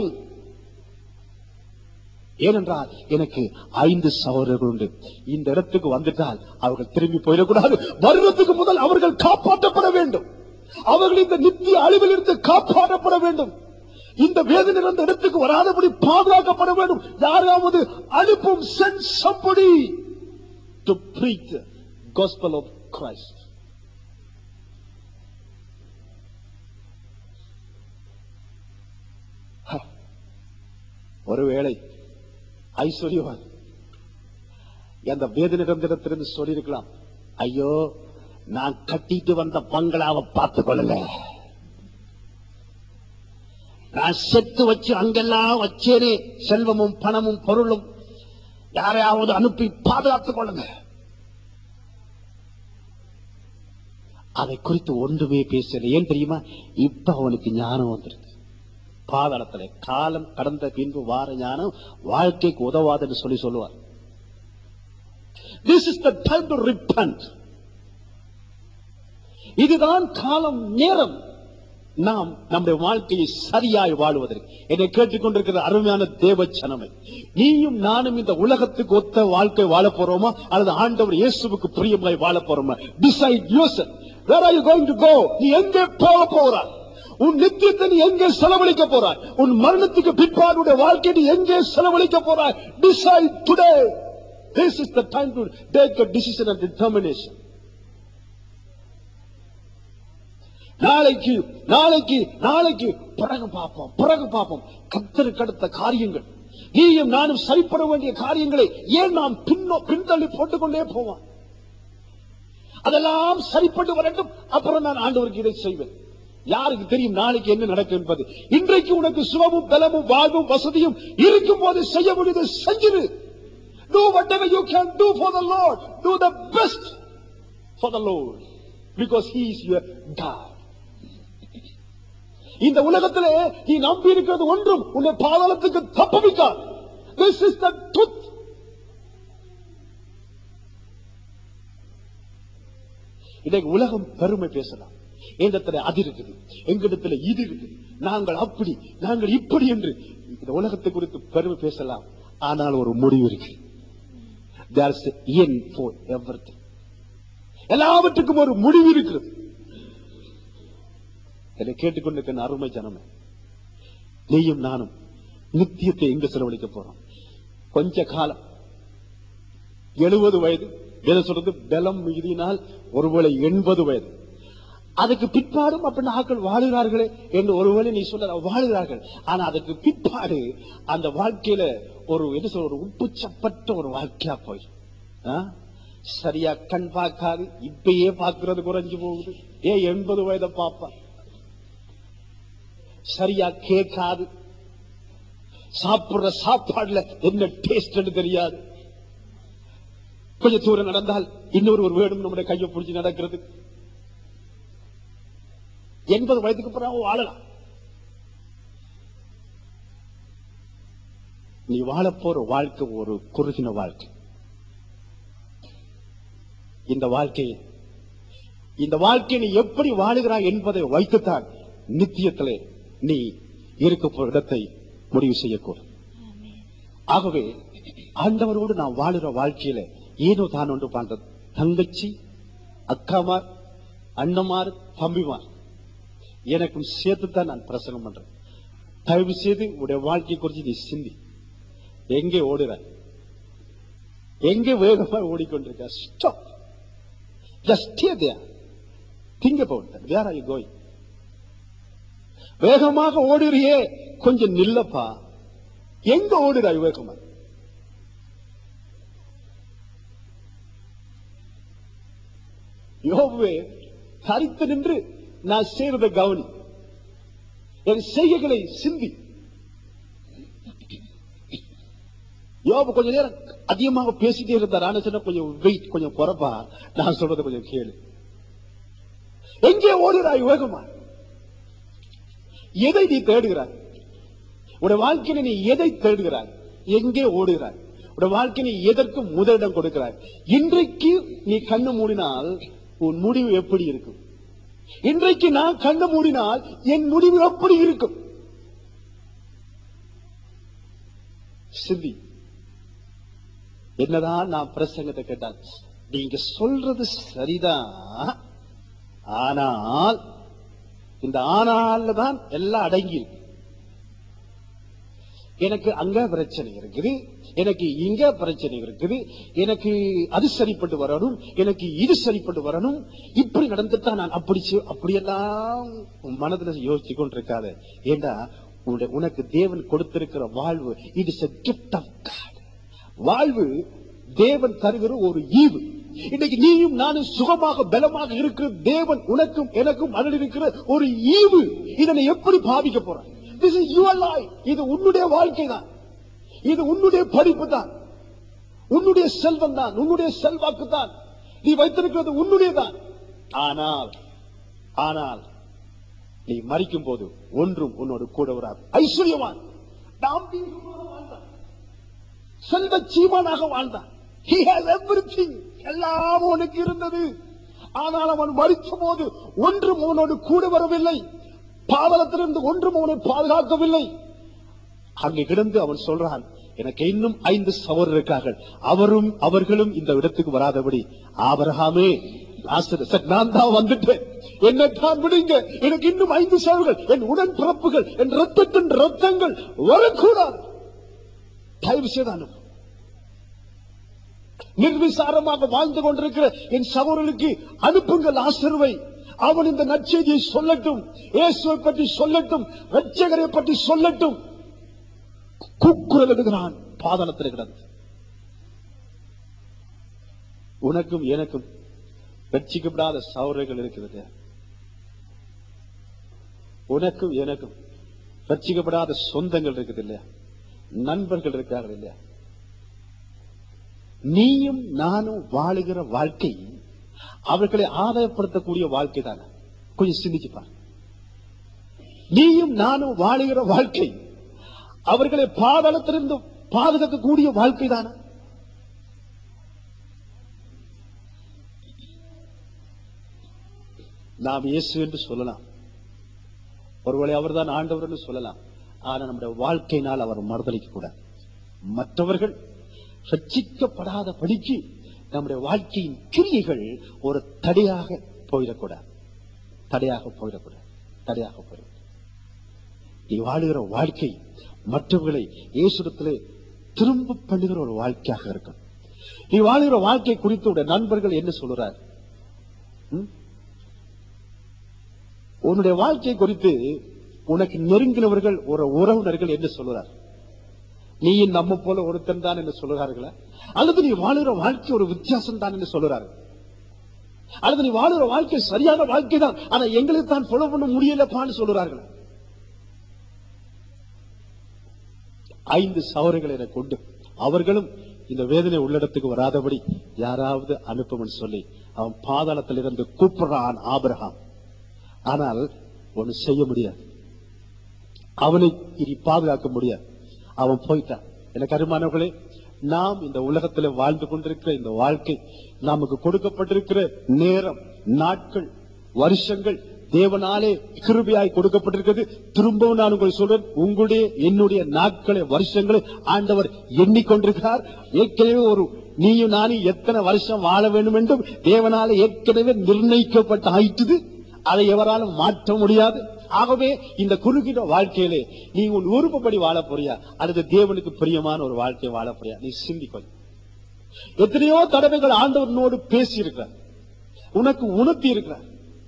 ஏனென்றால் எனக்கு ஐந்து சகோதரர்கள் உண்டு இந்த இடத்துக்கு வந்துட்டால் அவர்கள் திரும்பி போயிடக்கூடாது வருவதற்கு முதல் அவர்கள் காப்பாற்றப்பட வேண்டும் அவர்கள் இந்த நித்திய அழிவில் இருந்து காப்பாற்றப்பட வேண்டும் இந்த வேதனை இருந்த இடத்துக்கு வராதபடி பாதுகாக்கப்பட வேண்டும் யாராவது அனுப்பும் send somebody to preach the gospel of Christ ஹ, ஒருவேளை ஐஸ்வர்யவான் அந்த வேதனை இடத்திலிருந்து சொல்லியிருக்கலாம் ஐயோ நான் கட்டிட்டு வந்த பங்களாவை பார்த்துக் கொள்ளல நான் செத்து வச்சு அங்கெல்லாம் வச்சேனே செல்வமும் பணமும் பொருளும் யாரையாவது அனுப்பி பாதுகாத்துக் கொள்ளுங்க அதை குறித்து ஒன்றுமே பேசல ஏன் தெரியுமா இப்ப அவனுக்கு ஞானம் வந்திருக்கு பாதாளத்துல காலம் கடந்த பின்பு வார ஞானம் வாழ்க்கைக்கு உதவாதுன்னு சொல்லி சொல்லுவார் this is the time to repent இதுதான் காலம் நேரம் நாம் நம்முடைய வாழ்க்கையை சரியாய் வாழுவதற்கு என்னை கேட்டுக்கொண்டிருக்கிற அருமையான தேவ சனமை நீயும் நானும் இந்த உலகத்துக்கு ஒத்த வாழ்க்கை வாழ போறோமா அல்லது ஆண்டவர் இயேசுவுக்கு பிரியமாய் வாழ போறோமா டிசைட் யோசன் where are you going to go நீ எங்கே போக போகிறாய் உன் நித்தியத்தை நீ எங்கே செலவழிக்க போறாய் உன் மரணத்துக்கு பிற்பாடுடைய வாழ்க்கை நீ எங்கே செலவழிக்க போறாய் decide today this is the time to take a decision and determination நாளைக்கு நாளைக்கு நாளைக்கு பிறகு பார்ப்போம் பிறகு பார்ப்போம் கத்தருக்கு அடுத்த காரியங்கள் நீயும் நானும் சரிப்பட வேண்டிய காரியங்களை ஏன் நாம் பின்னோ பின்தள்ளி போட்டுக்கொண்டே போவான் அதெல்லாம் சரிப்பட்டு வரட்டும் அப்புறம் நான் ஆண்டவருக்கு இதை செய்வேன் யாருக்கு தெரியும் நாளைக்கு என்ன நடக்கும் என்பது இன்றைக்கு உனக்கு சுகமும் பலமும் வாழ்வும் வசதியும் இருக்கும் போது செய்ய முடியுது செஞ்சிரு do whatever you can do for the Lord do the best for the Lord because he is your God இந்த உலகத்திலே நீ நம்பி இருக்கிறது ஒன்றும் உன்னை பாதாளத்துக்கு தப்புவிக்காது this is the truth இன்றைக்கு உலகம் பெருமை பேசலாம் எங்களிடத்துல அது இருக்குது எங்களிடத்துல இது இருக்குது நாங்கள் அப்படி நாங்கள் இப்படி என்று இந்த உலகத்தை குறித்து பெருமை பேசலாம் ஆனால் ஒரு முடிவு இருக்கு there's an end for everything எல்லாவற்றுக்கும் ஒரு முடிவு இருக்கிறது என்னை கேட்டுக்கொண்டிருக்கிற அருமை ஜனமே நீயும் நானும் நித்தியத்தை எங்க செலவழிக்க போறோம் கொஞ்ச காலம் எழுபது வயது எதை சொல்றது பலம் மிகுதியினால் ஒருவேளை எண்பது வயது அதுக்கு பிற்பாடும் அப்படி ஆட்கள் வாழுகிறார்களே என்று ஒருவேளை நீ சொல்ல வாழுகிறார்கள் ஆனா அதுக்கு பிற்பாடு அந்த வாழ்க்கையில ஒரு என்ன சொல்ற ஒரு உப்புச்சப்பட்ட ஒரு வாழ்க்கையா போய் ஆ? சரியா கண் பார்க்காது இப்பயே பார்க்கிறது குறைஞ்சு போகுது ஏ எண்பது வயதை பார்ப்பான் சரியா கேட்காது சாப்பிடுற சாப்பாடுல என்ன டேஸ்ட் தெரியாது கொஞ்சம் தூரம் நடந்தால் இன்னொரு ஒரு வேடும் நம்முடைய கையை பிடிச்சி நடக்கிறது எண்பது வயதுக்கு அப்புறம் வாழலாம் நீ வாழப் போற வாழ்க்கை ஒரு குறுகின வாழ்க்கை இந்த வாழ்க்கையை இந்த வாழ்க்கையை நீ எப்படி வாழுகிறாய் என்பதை வைத்துத்தான் நித்தியத்திலே நீ இருக்க போற இடத்தை முடிவு செய்யக்கூடும் ஆகவே ஆண்டவரோடு நான் வாழுற வாழ்க்கையில ஏனோ தான் ஒன்று பண்றது தங்கச்சி அக்காமார் அண்ணமார் தம்பிமார் எனக்கும் சேர்த்துத்தான் நான் பிரசங்கம் பண்றேன் தயவு செய்து உடைய வாழ்க்கை குறித்து நீ சிந்தி எங்கே ஓடுற எங்கே வேகமா ஓடிக்கொண்டிருக்க stop just stay there think about that where are you going வேகமாக ஓடுறியே கொஞ்சம் நில்லப்பா எங்க ஓடுறாய் வேகமா யோபுவே தரித்து நின்று நான் செய்வதை கவனி என் செய்கைகளை சிந்தி யோபு கொஞ்ச நேரம் அதிகமாக பேசிட்டே இருந்தார் ஆனா சொன்ன கொஞ்சம் வெயிட் கொஞ்சம் குறைப்பா நான் சொல்றதை கொஞ்சம் கேளு எங்கே ஓடுறாய் வேகமா எதை நீ தேடுகிறாய் உடைய வாழ்க்கையில நீ எதை தேடுகிறாய் எங்கே ஓடுகிறாய் உடைய வாழ்க்கை நீ எதற்கு முதலிடம் கொடுக்கிறாய் இன்றைக்கு நீ கண்ணு மூடினால் உன் முடிவு எப்படி இருக்கும் இன்றைக்கு நான் கண்ண மூடினால் என் முடிவு எப்படி இருக்கும் சிந்தி என்னதான் நான் பிரசங்கத்தை கேட்டால் நீங்க சொல்றது சரிதான் ஆனால் இந்த ஆனால தான் எல்லாம் அடங்கி இருக்கு எனக்கு அங்க பிரச்சனை இருக்குது எனக்கு இங்க பிரச்சனை இருக்குது எனக்கு அது சரிப்பட்டு வரணும் எனக்கு இது சரிப்பட்டு வரணும் இப்படி நடந்துட்டா நான் அப்படி செய்- அப்படியெல்லாம் உன் மனதுல யோசிச்சு கொண்டிருக்காத ஏண்டா உன்னுடைய- உனக்கு தேவன் கொடுத்திருக்கிற வாழ்வு it is gift of God வாழ்வு தேவன் தருகிற ஒரு ஈவு இன்னைக்கு நீயும் நானும் சுகமாக பலமாக இருக்கிற தேவன் உனக்கும் எனக்கும் அருள் இருக்கிற ஒரு ஈவு இதனை எப்படி பாவிக்க போற திஸ் இஸ் யுவர் லைஃப் இது உன்னுடைய வாழ்க்கை தான் இது உன்னுடைய படிப்பு தான் உன்னுடைய செல்வம் தான் உன்னுடைய செல்வாக்கு தான் நீ வைத்திருக்கிறது உன்னுடைய தான் ஆனால் ஆனால் நீ மறிக்கும் போது ஒன்றும் உன்னோடு கூட வராது ஐஸ்வர்யவான் நாம் வாழ்ந்தான் செல்வ சீமானாக வாழ்ந்தான் He has everything. எல்லாம் அவனுக்கு இருந்தது ஆனால் அவன் மறித்த போது ஒன்றும் அவனோடு கூட வரவில்லை பாதலத்திலிருந்து ஒன்றும் அவனை பாதுகாக்கவில்லை அங்கே கிடந்து அவன் சொல்றான் எனக்கு இன்னும் ஐந்து சவர் இருக்கார்கள் அவரும் அவர்களும் இந்த இடத்துக்கு வராதபடி ஆபரகாமே லாசரு, சரி, நான் தான் வந்துட்டேன் என்னை தான் விடுங்க எனக்கு இன்னும் ஐந்து சவர்கள் என் உடன் பிறப்புகள் என் ரத்தத்தின் ரத்தங்கள் வரக்கூடாது தயவு செய்து அனுப்பு நிர்விசாரமாக வாழ்ந்து கொண்டிருக்கிற என் சகோதரனுக்கு அனுப்புங்கள் ஆசிர்வை அவன் இந்த நற்செய்தியை சொல்லட்டும் இயேசுவை பற்றி சொல்லட்டும் ரட்சகரை பற்றி சொல்லட்டும் கூக்குரல் எடுகிறான் பாதாளத்தில் கிடந்து உனக்கும் எனக்கும் ரட்சிக்கப்படாத சௌரர்கள் இருக்கிறது உனக்கும் எனக்கும் ரட்சிக்கப்படாத சொந்தங்கள் இருக்குது இல்லையா நண்பர்கள் இருக்கார்கள் இல்லையா நீயும் நானும் வாழுகிற வாழ்க்கை அவர்களை ஆதாயப்படுத்தக்கூடிய வாழ்க்கை தானே கொஞ்சம் சிந்திச்சு பாரு நீயும் நானும் வாழுகிற வாழ்க்கை அவர்களை பாதாளத்திலிருந்து பாதுகாக்கக்கூடிய வாழ்க்கை தானே நாம் இயேசு என்று சொல்லலாம் ஒருவேளை அவர்தான் ஆண்டவர் என்று சொல்லலாம் ஆனா நம்முடைய வாழ்க்கையினால் அவர் மறுதளிக்க கூடாது மற்றவர்கள் ரட்சிக்கப்படாத படிக்கு நம்முடைய வாழ்க்கையின் கிரியைகள் ஒரு தடையாக போயிடக்கூடாது தடையாக போயிடக்கூடாது தடையாக போயிடக்கூடாது நீ வாழுகிற வாழ்க்கை மற்றவர்களை இயேசுடத்திலே திரும்ப பண்ணுகிற ஒரு வாழ்க்கையாக இருக்கும் நீ வாழுகிற வாழ்க்கை குறித்து உடைய நண்பர்கள் என்ன சொல்றார் ம்? உன்னுடைய வாழ்க்கை குறித்து உனக்கு நெருங்கினவர்கள் ஒரு உறவினர்கள் என்ன சொல்லுறார் நீயும் நம்ம போல ஒருத்தன் தான் என்று சொல்லுகிறார்களா அல்லது நீ வாழுகிற வாழ்க்கை ஒரு வித்தியாசம் தான் என்று சொல்லுறார்கள் அல்லது நீ வாழுகிற வாழ்க்கை சரியான வாழ்க்கை தான் ஆனா எங்களுக்கு தான் ஃபாலோ பண்ண முடியலப்பான்னு சொல்லுறார்கள் ஐந்து சவறுகளை என கொண்டு அவர்களும் இந்த வேதனை உள்ளடத்துக்கு வராதபடி யாராவது அனுப்பும்னு சொல்லி அவன் பாதாளத்தில் இருந்து கூப்பிடுறான் ஆபிரகாம் ஆனால் ஒண்ணு செய்ய முடியாது அவனை இனி பாதுகாக்க முடியாது அவன் போயிட்டான் எனக்கு அருமானவர்களே நாம் இந்த உலகத்தில் வாழ்ந்து கொண்டிருக்கிற இந்த வாழ்க்கை நமக்கு கொடுக்கப்பட்டிருக்கிற நேரம் நாட்கள் வருஷங்கள் தேவனாலே கிருபையாய் கொடுக்கப்பட்டிருக்கிறது திரும்பவும் நான் உங்களுக்கு சொல்றேன் உங்களுடைய என்னுடைய நாட்களை வருஷங்களை ஆண்டவர் எண்ணிக்கொண்டிருக்கிறார் ஏற்கனவே ஒரு நீயும் நானும் எத்தனை வருஷம் வாழ வேண்டும் என்றும் தேவனாலே ஏற்கனவே நிர்ணயிக்கப்பட்டு ஆயிட்டுது அதை எவராலும் மாற்ற முடியாது ஆகவே இந்த குறுகிற வாழ்க்கையிலே நீ உன் விருப்பப்படி வாழ போறியா அல்லது தேவனுக்கு பிரியமான ஒரு வாழ்க்கையை வாழ போறியா நீ சிந்திக்கொள் எத்தனையோ தடவைகள் ஆண்டவனோடு பேசி இருக்கிறார் உனக்கு உணர்த்தி இருக்கிறார்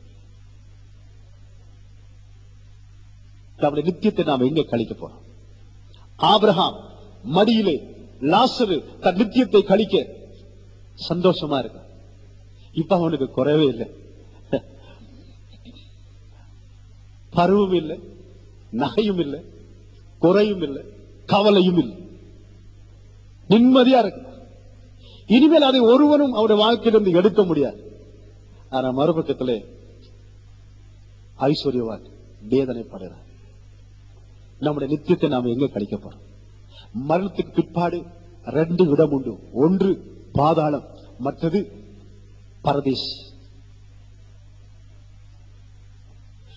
நம்முடைய நித்தியத்தை நாம் எங்க கழிக்க போறோம் ஆபிரகாம் மடியிலே லாசரு தன் நித்தியத்தை கழிக்க சந்தோஷமா இருக்க இப்ப அவனுக்கு குறைவே இல்லை பருவம் இல்லை நகையும் இல்லை குறையும் இல்லை கவலையும் இல்லை நிம்மதியா இருக்கு இனிமேல் அதை ஒருவனும் அவருடைய வாழ்க்கையிலிருந்து எடுக்க முடியாது ஆனா மறுபக்கத்திலே ஐஸ்வர்யவான் வேதனைப்படுகிறார் நம்முடைய நித்தியத்தை நாம் எங்க கழிக்க போறோம் மரணத்துக்கு பிற்பாடு ரெண்டு இடம் உண்டு ஒன்று பாதாளம் மற்றது பரதேஷ்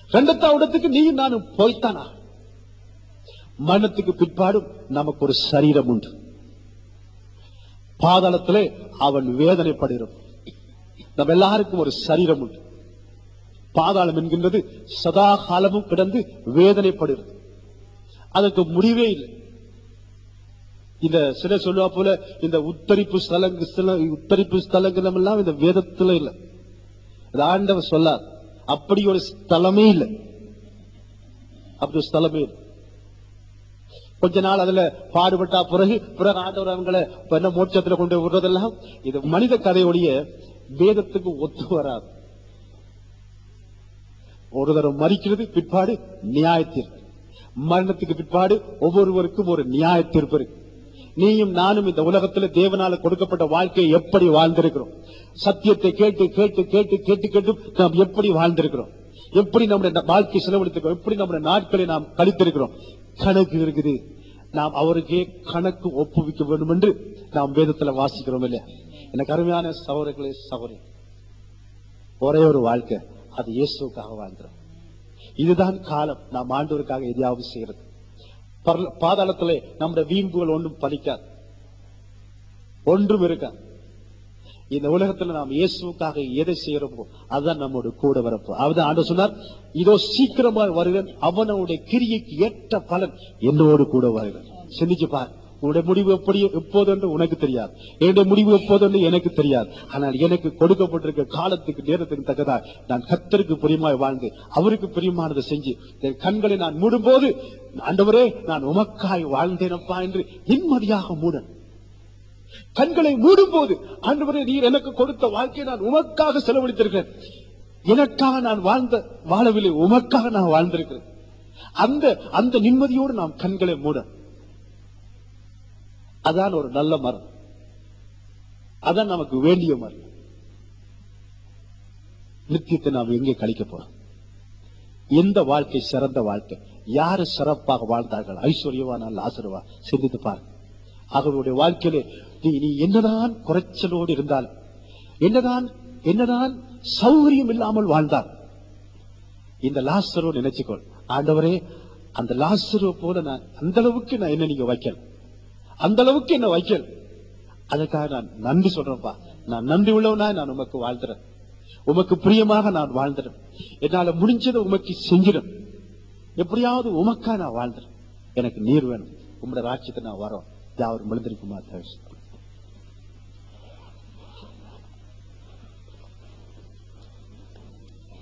ரெண்டத்தாவது இடத்துக்கு நீயும் நானும் போய்த்தானா மரணத்துக்கு பிற்பாடும் நமக்கு ஒரு சரீரம் உண்டு பாதாளத்திலே அவன் வேதனைப்படுகிறான் நம்ம எல்லாருக்கும் ஒரு சரீரம் உண்டு பாதாளம் என்கின்றது சதா காலமும் கிடந்து வேதனைப்படுகிறது அதற்கு முடிவே இல்லை இந்த சில சொல்லுவா போல இந்த உத்தரிப்பு ஸ்தலங்க சில உத்தரிப்பு ஸ்தலங்கள் எல்லாம் இந்த வேதத்துல இல்லை இது ஆண்டவர் சொல்லார் அப்படி ஒரு ஸ்தலமே இல்லை அப்படி ஒரு ஸ்தலமே இல்லை கொஞ்ச நாள் அதுல பாடுபட்டா பிறகு பிறகு ஆண்டவர் அவங்களை இப்ப என்ன மோட்சத்துல கொண்டு விடுறதெல்லாம் இது மனித கதையுடைய வேதத்துக்கு ஒத்து வராது ஒரு தரம் மறிக்கிறது பிற்பாடு நியாயத்தீர்ப்பு மரணத்துக்கு பிற்பாடு ஒவ்வொருவருக்கும் ஒரு நியாய தீர்ப்பு இருக்கு நீயும் நானும் இந்த உலகத்துல தேவனால கொடுக்கப்பட்ட வாழ்க்கையை எப்படி வாழ்ந்திருக்கிறோம் சத்தியத்தை கேட்டு கேட்டு கேட்டு கேட்டு கேட்டு நாம் எப்படி வாழ்ந்திருக்கிறோம் எப்படி நம்முடைய வாழ்க்கை செலவழித்திருக்கிறோம் எப்படி நம்முடைய நாட்களை நாம் கழித்திருக்கிறோம் கணக்கு இருக்குது நாம் அவருக்கே கணக்கு ஒப்புவிக்க வேண்டும் என்று நாம் வேதத்துல வாசிக்கிறோம் இல்லையா எனக்கு அருமையான சகோதரர்களே சகோதரி ஒரே ஒரு வாழ்க்கை அது இயேசுக்காக வாழ்கிறோம் இதுதான் காலம் நாம் ஆண்டவருக்காக எதையாவது செய்யறது பரல- பாதாளத்திலே நம்முடைய வீம்புகள் ஒன்றும் பலிக்காது ஒன்றும் இருக்காது இந்த உலகத்துல நாம் இயேசுக்காக எதை செய்யறோமோ அதுதான் நம்மோட கூட வரப்போ அவதான் ஆண்டு சொன்னார் இதோ சீக்கிரமாக வருகிறேன் அவனுடைய கிரியைக்கு ஏற்ற பலன் என்னோடு கூட வருகிறேன் சிந்திச்சு பார் உன்னுடைய முடிவு எப்படி எப்போது என்று உனக்கு தெரியாது என்னுடைய முடிவு எப்போது என்று எனக்கு தெரியாது ஆனால் எனக்கு கொடுக்கப்பட்டிருக்க காலத்துக்கு நேரத்துக்கு தக்கதா நான் கத்தருக்கு பிரியமாய் வாழ்ந்து அவருக்கு பிரியமானதை செஞ்சு என் கண்களை நான் மூடும்போது ஆண்டவரே நான் உமக்காய் வாழ்ந்தேனப்பா என்று நிம்மதியாக மூடன் கண்களை மூடும் போது ஆண்டவரே நீர் எனக்கு கொடுத்த வாழ்க்கையை நான் உமக்காக செலவழித்திருக்கிறேன் எனக்காக நான் வாழ்ந்த வாழவில்லை உமக்காக நான் வாழ்ந்திருக்கிறேன் அந்த அந்த நிம்மதியோடு நாம் கண்களை மூட அதான் ஒரு நல்ல மரம் அதான் நமக்கு வேண்டிய மரம் நித்தியத்தை நாம் எங்கே கழிக்க போறோம் எந்த வாழ்க்கை சிறந்த வாழ்க்கை யாரு சிறப்பாக வாழ்ந்தார்கள் ஐஸ்வர்யவானா லாசருவா சிந்தித்து பாரு அவருடைய வாழ்க்கையிலே நீ நீ என்னதான் குறைச்சலோடு இருந்தால் என்னதான் என்னதான் சௌகரியம் இல்லாமல் வாழ்ந்தார் இந்த லாசரோ நினைச்சுக்கொள் ஆண்டவரே அந்த லாசரோ போல நான் அந்த அளவுக்கு நான் என்ன நீங்க வைக்கல அந்த அளவுக்கு என்ன வைக்கல அதுக்காக நான் நன்றி சொல்றேன்ப்பா நான் நன்றி உள்ளவனா நான் உமக்கு வாழ்த்துறேன் உமக்கு பிரியமாக நான் வாழ்ந்துறேன் என்னால முடிஞ்சதை உமக்கு செஞ்சிடும் எப்படியாவது உமக்கா நான் வாழ்ந்துறேன் எனக்கு நீர் வேணும் உங்களோட ராட்சியத்தை நான் வரோம் யாரும் விழுந்திருக்குமா தேவை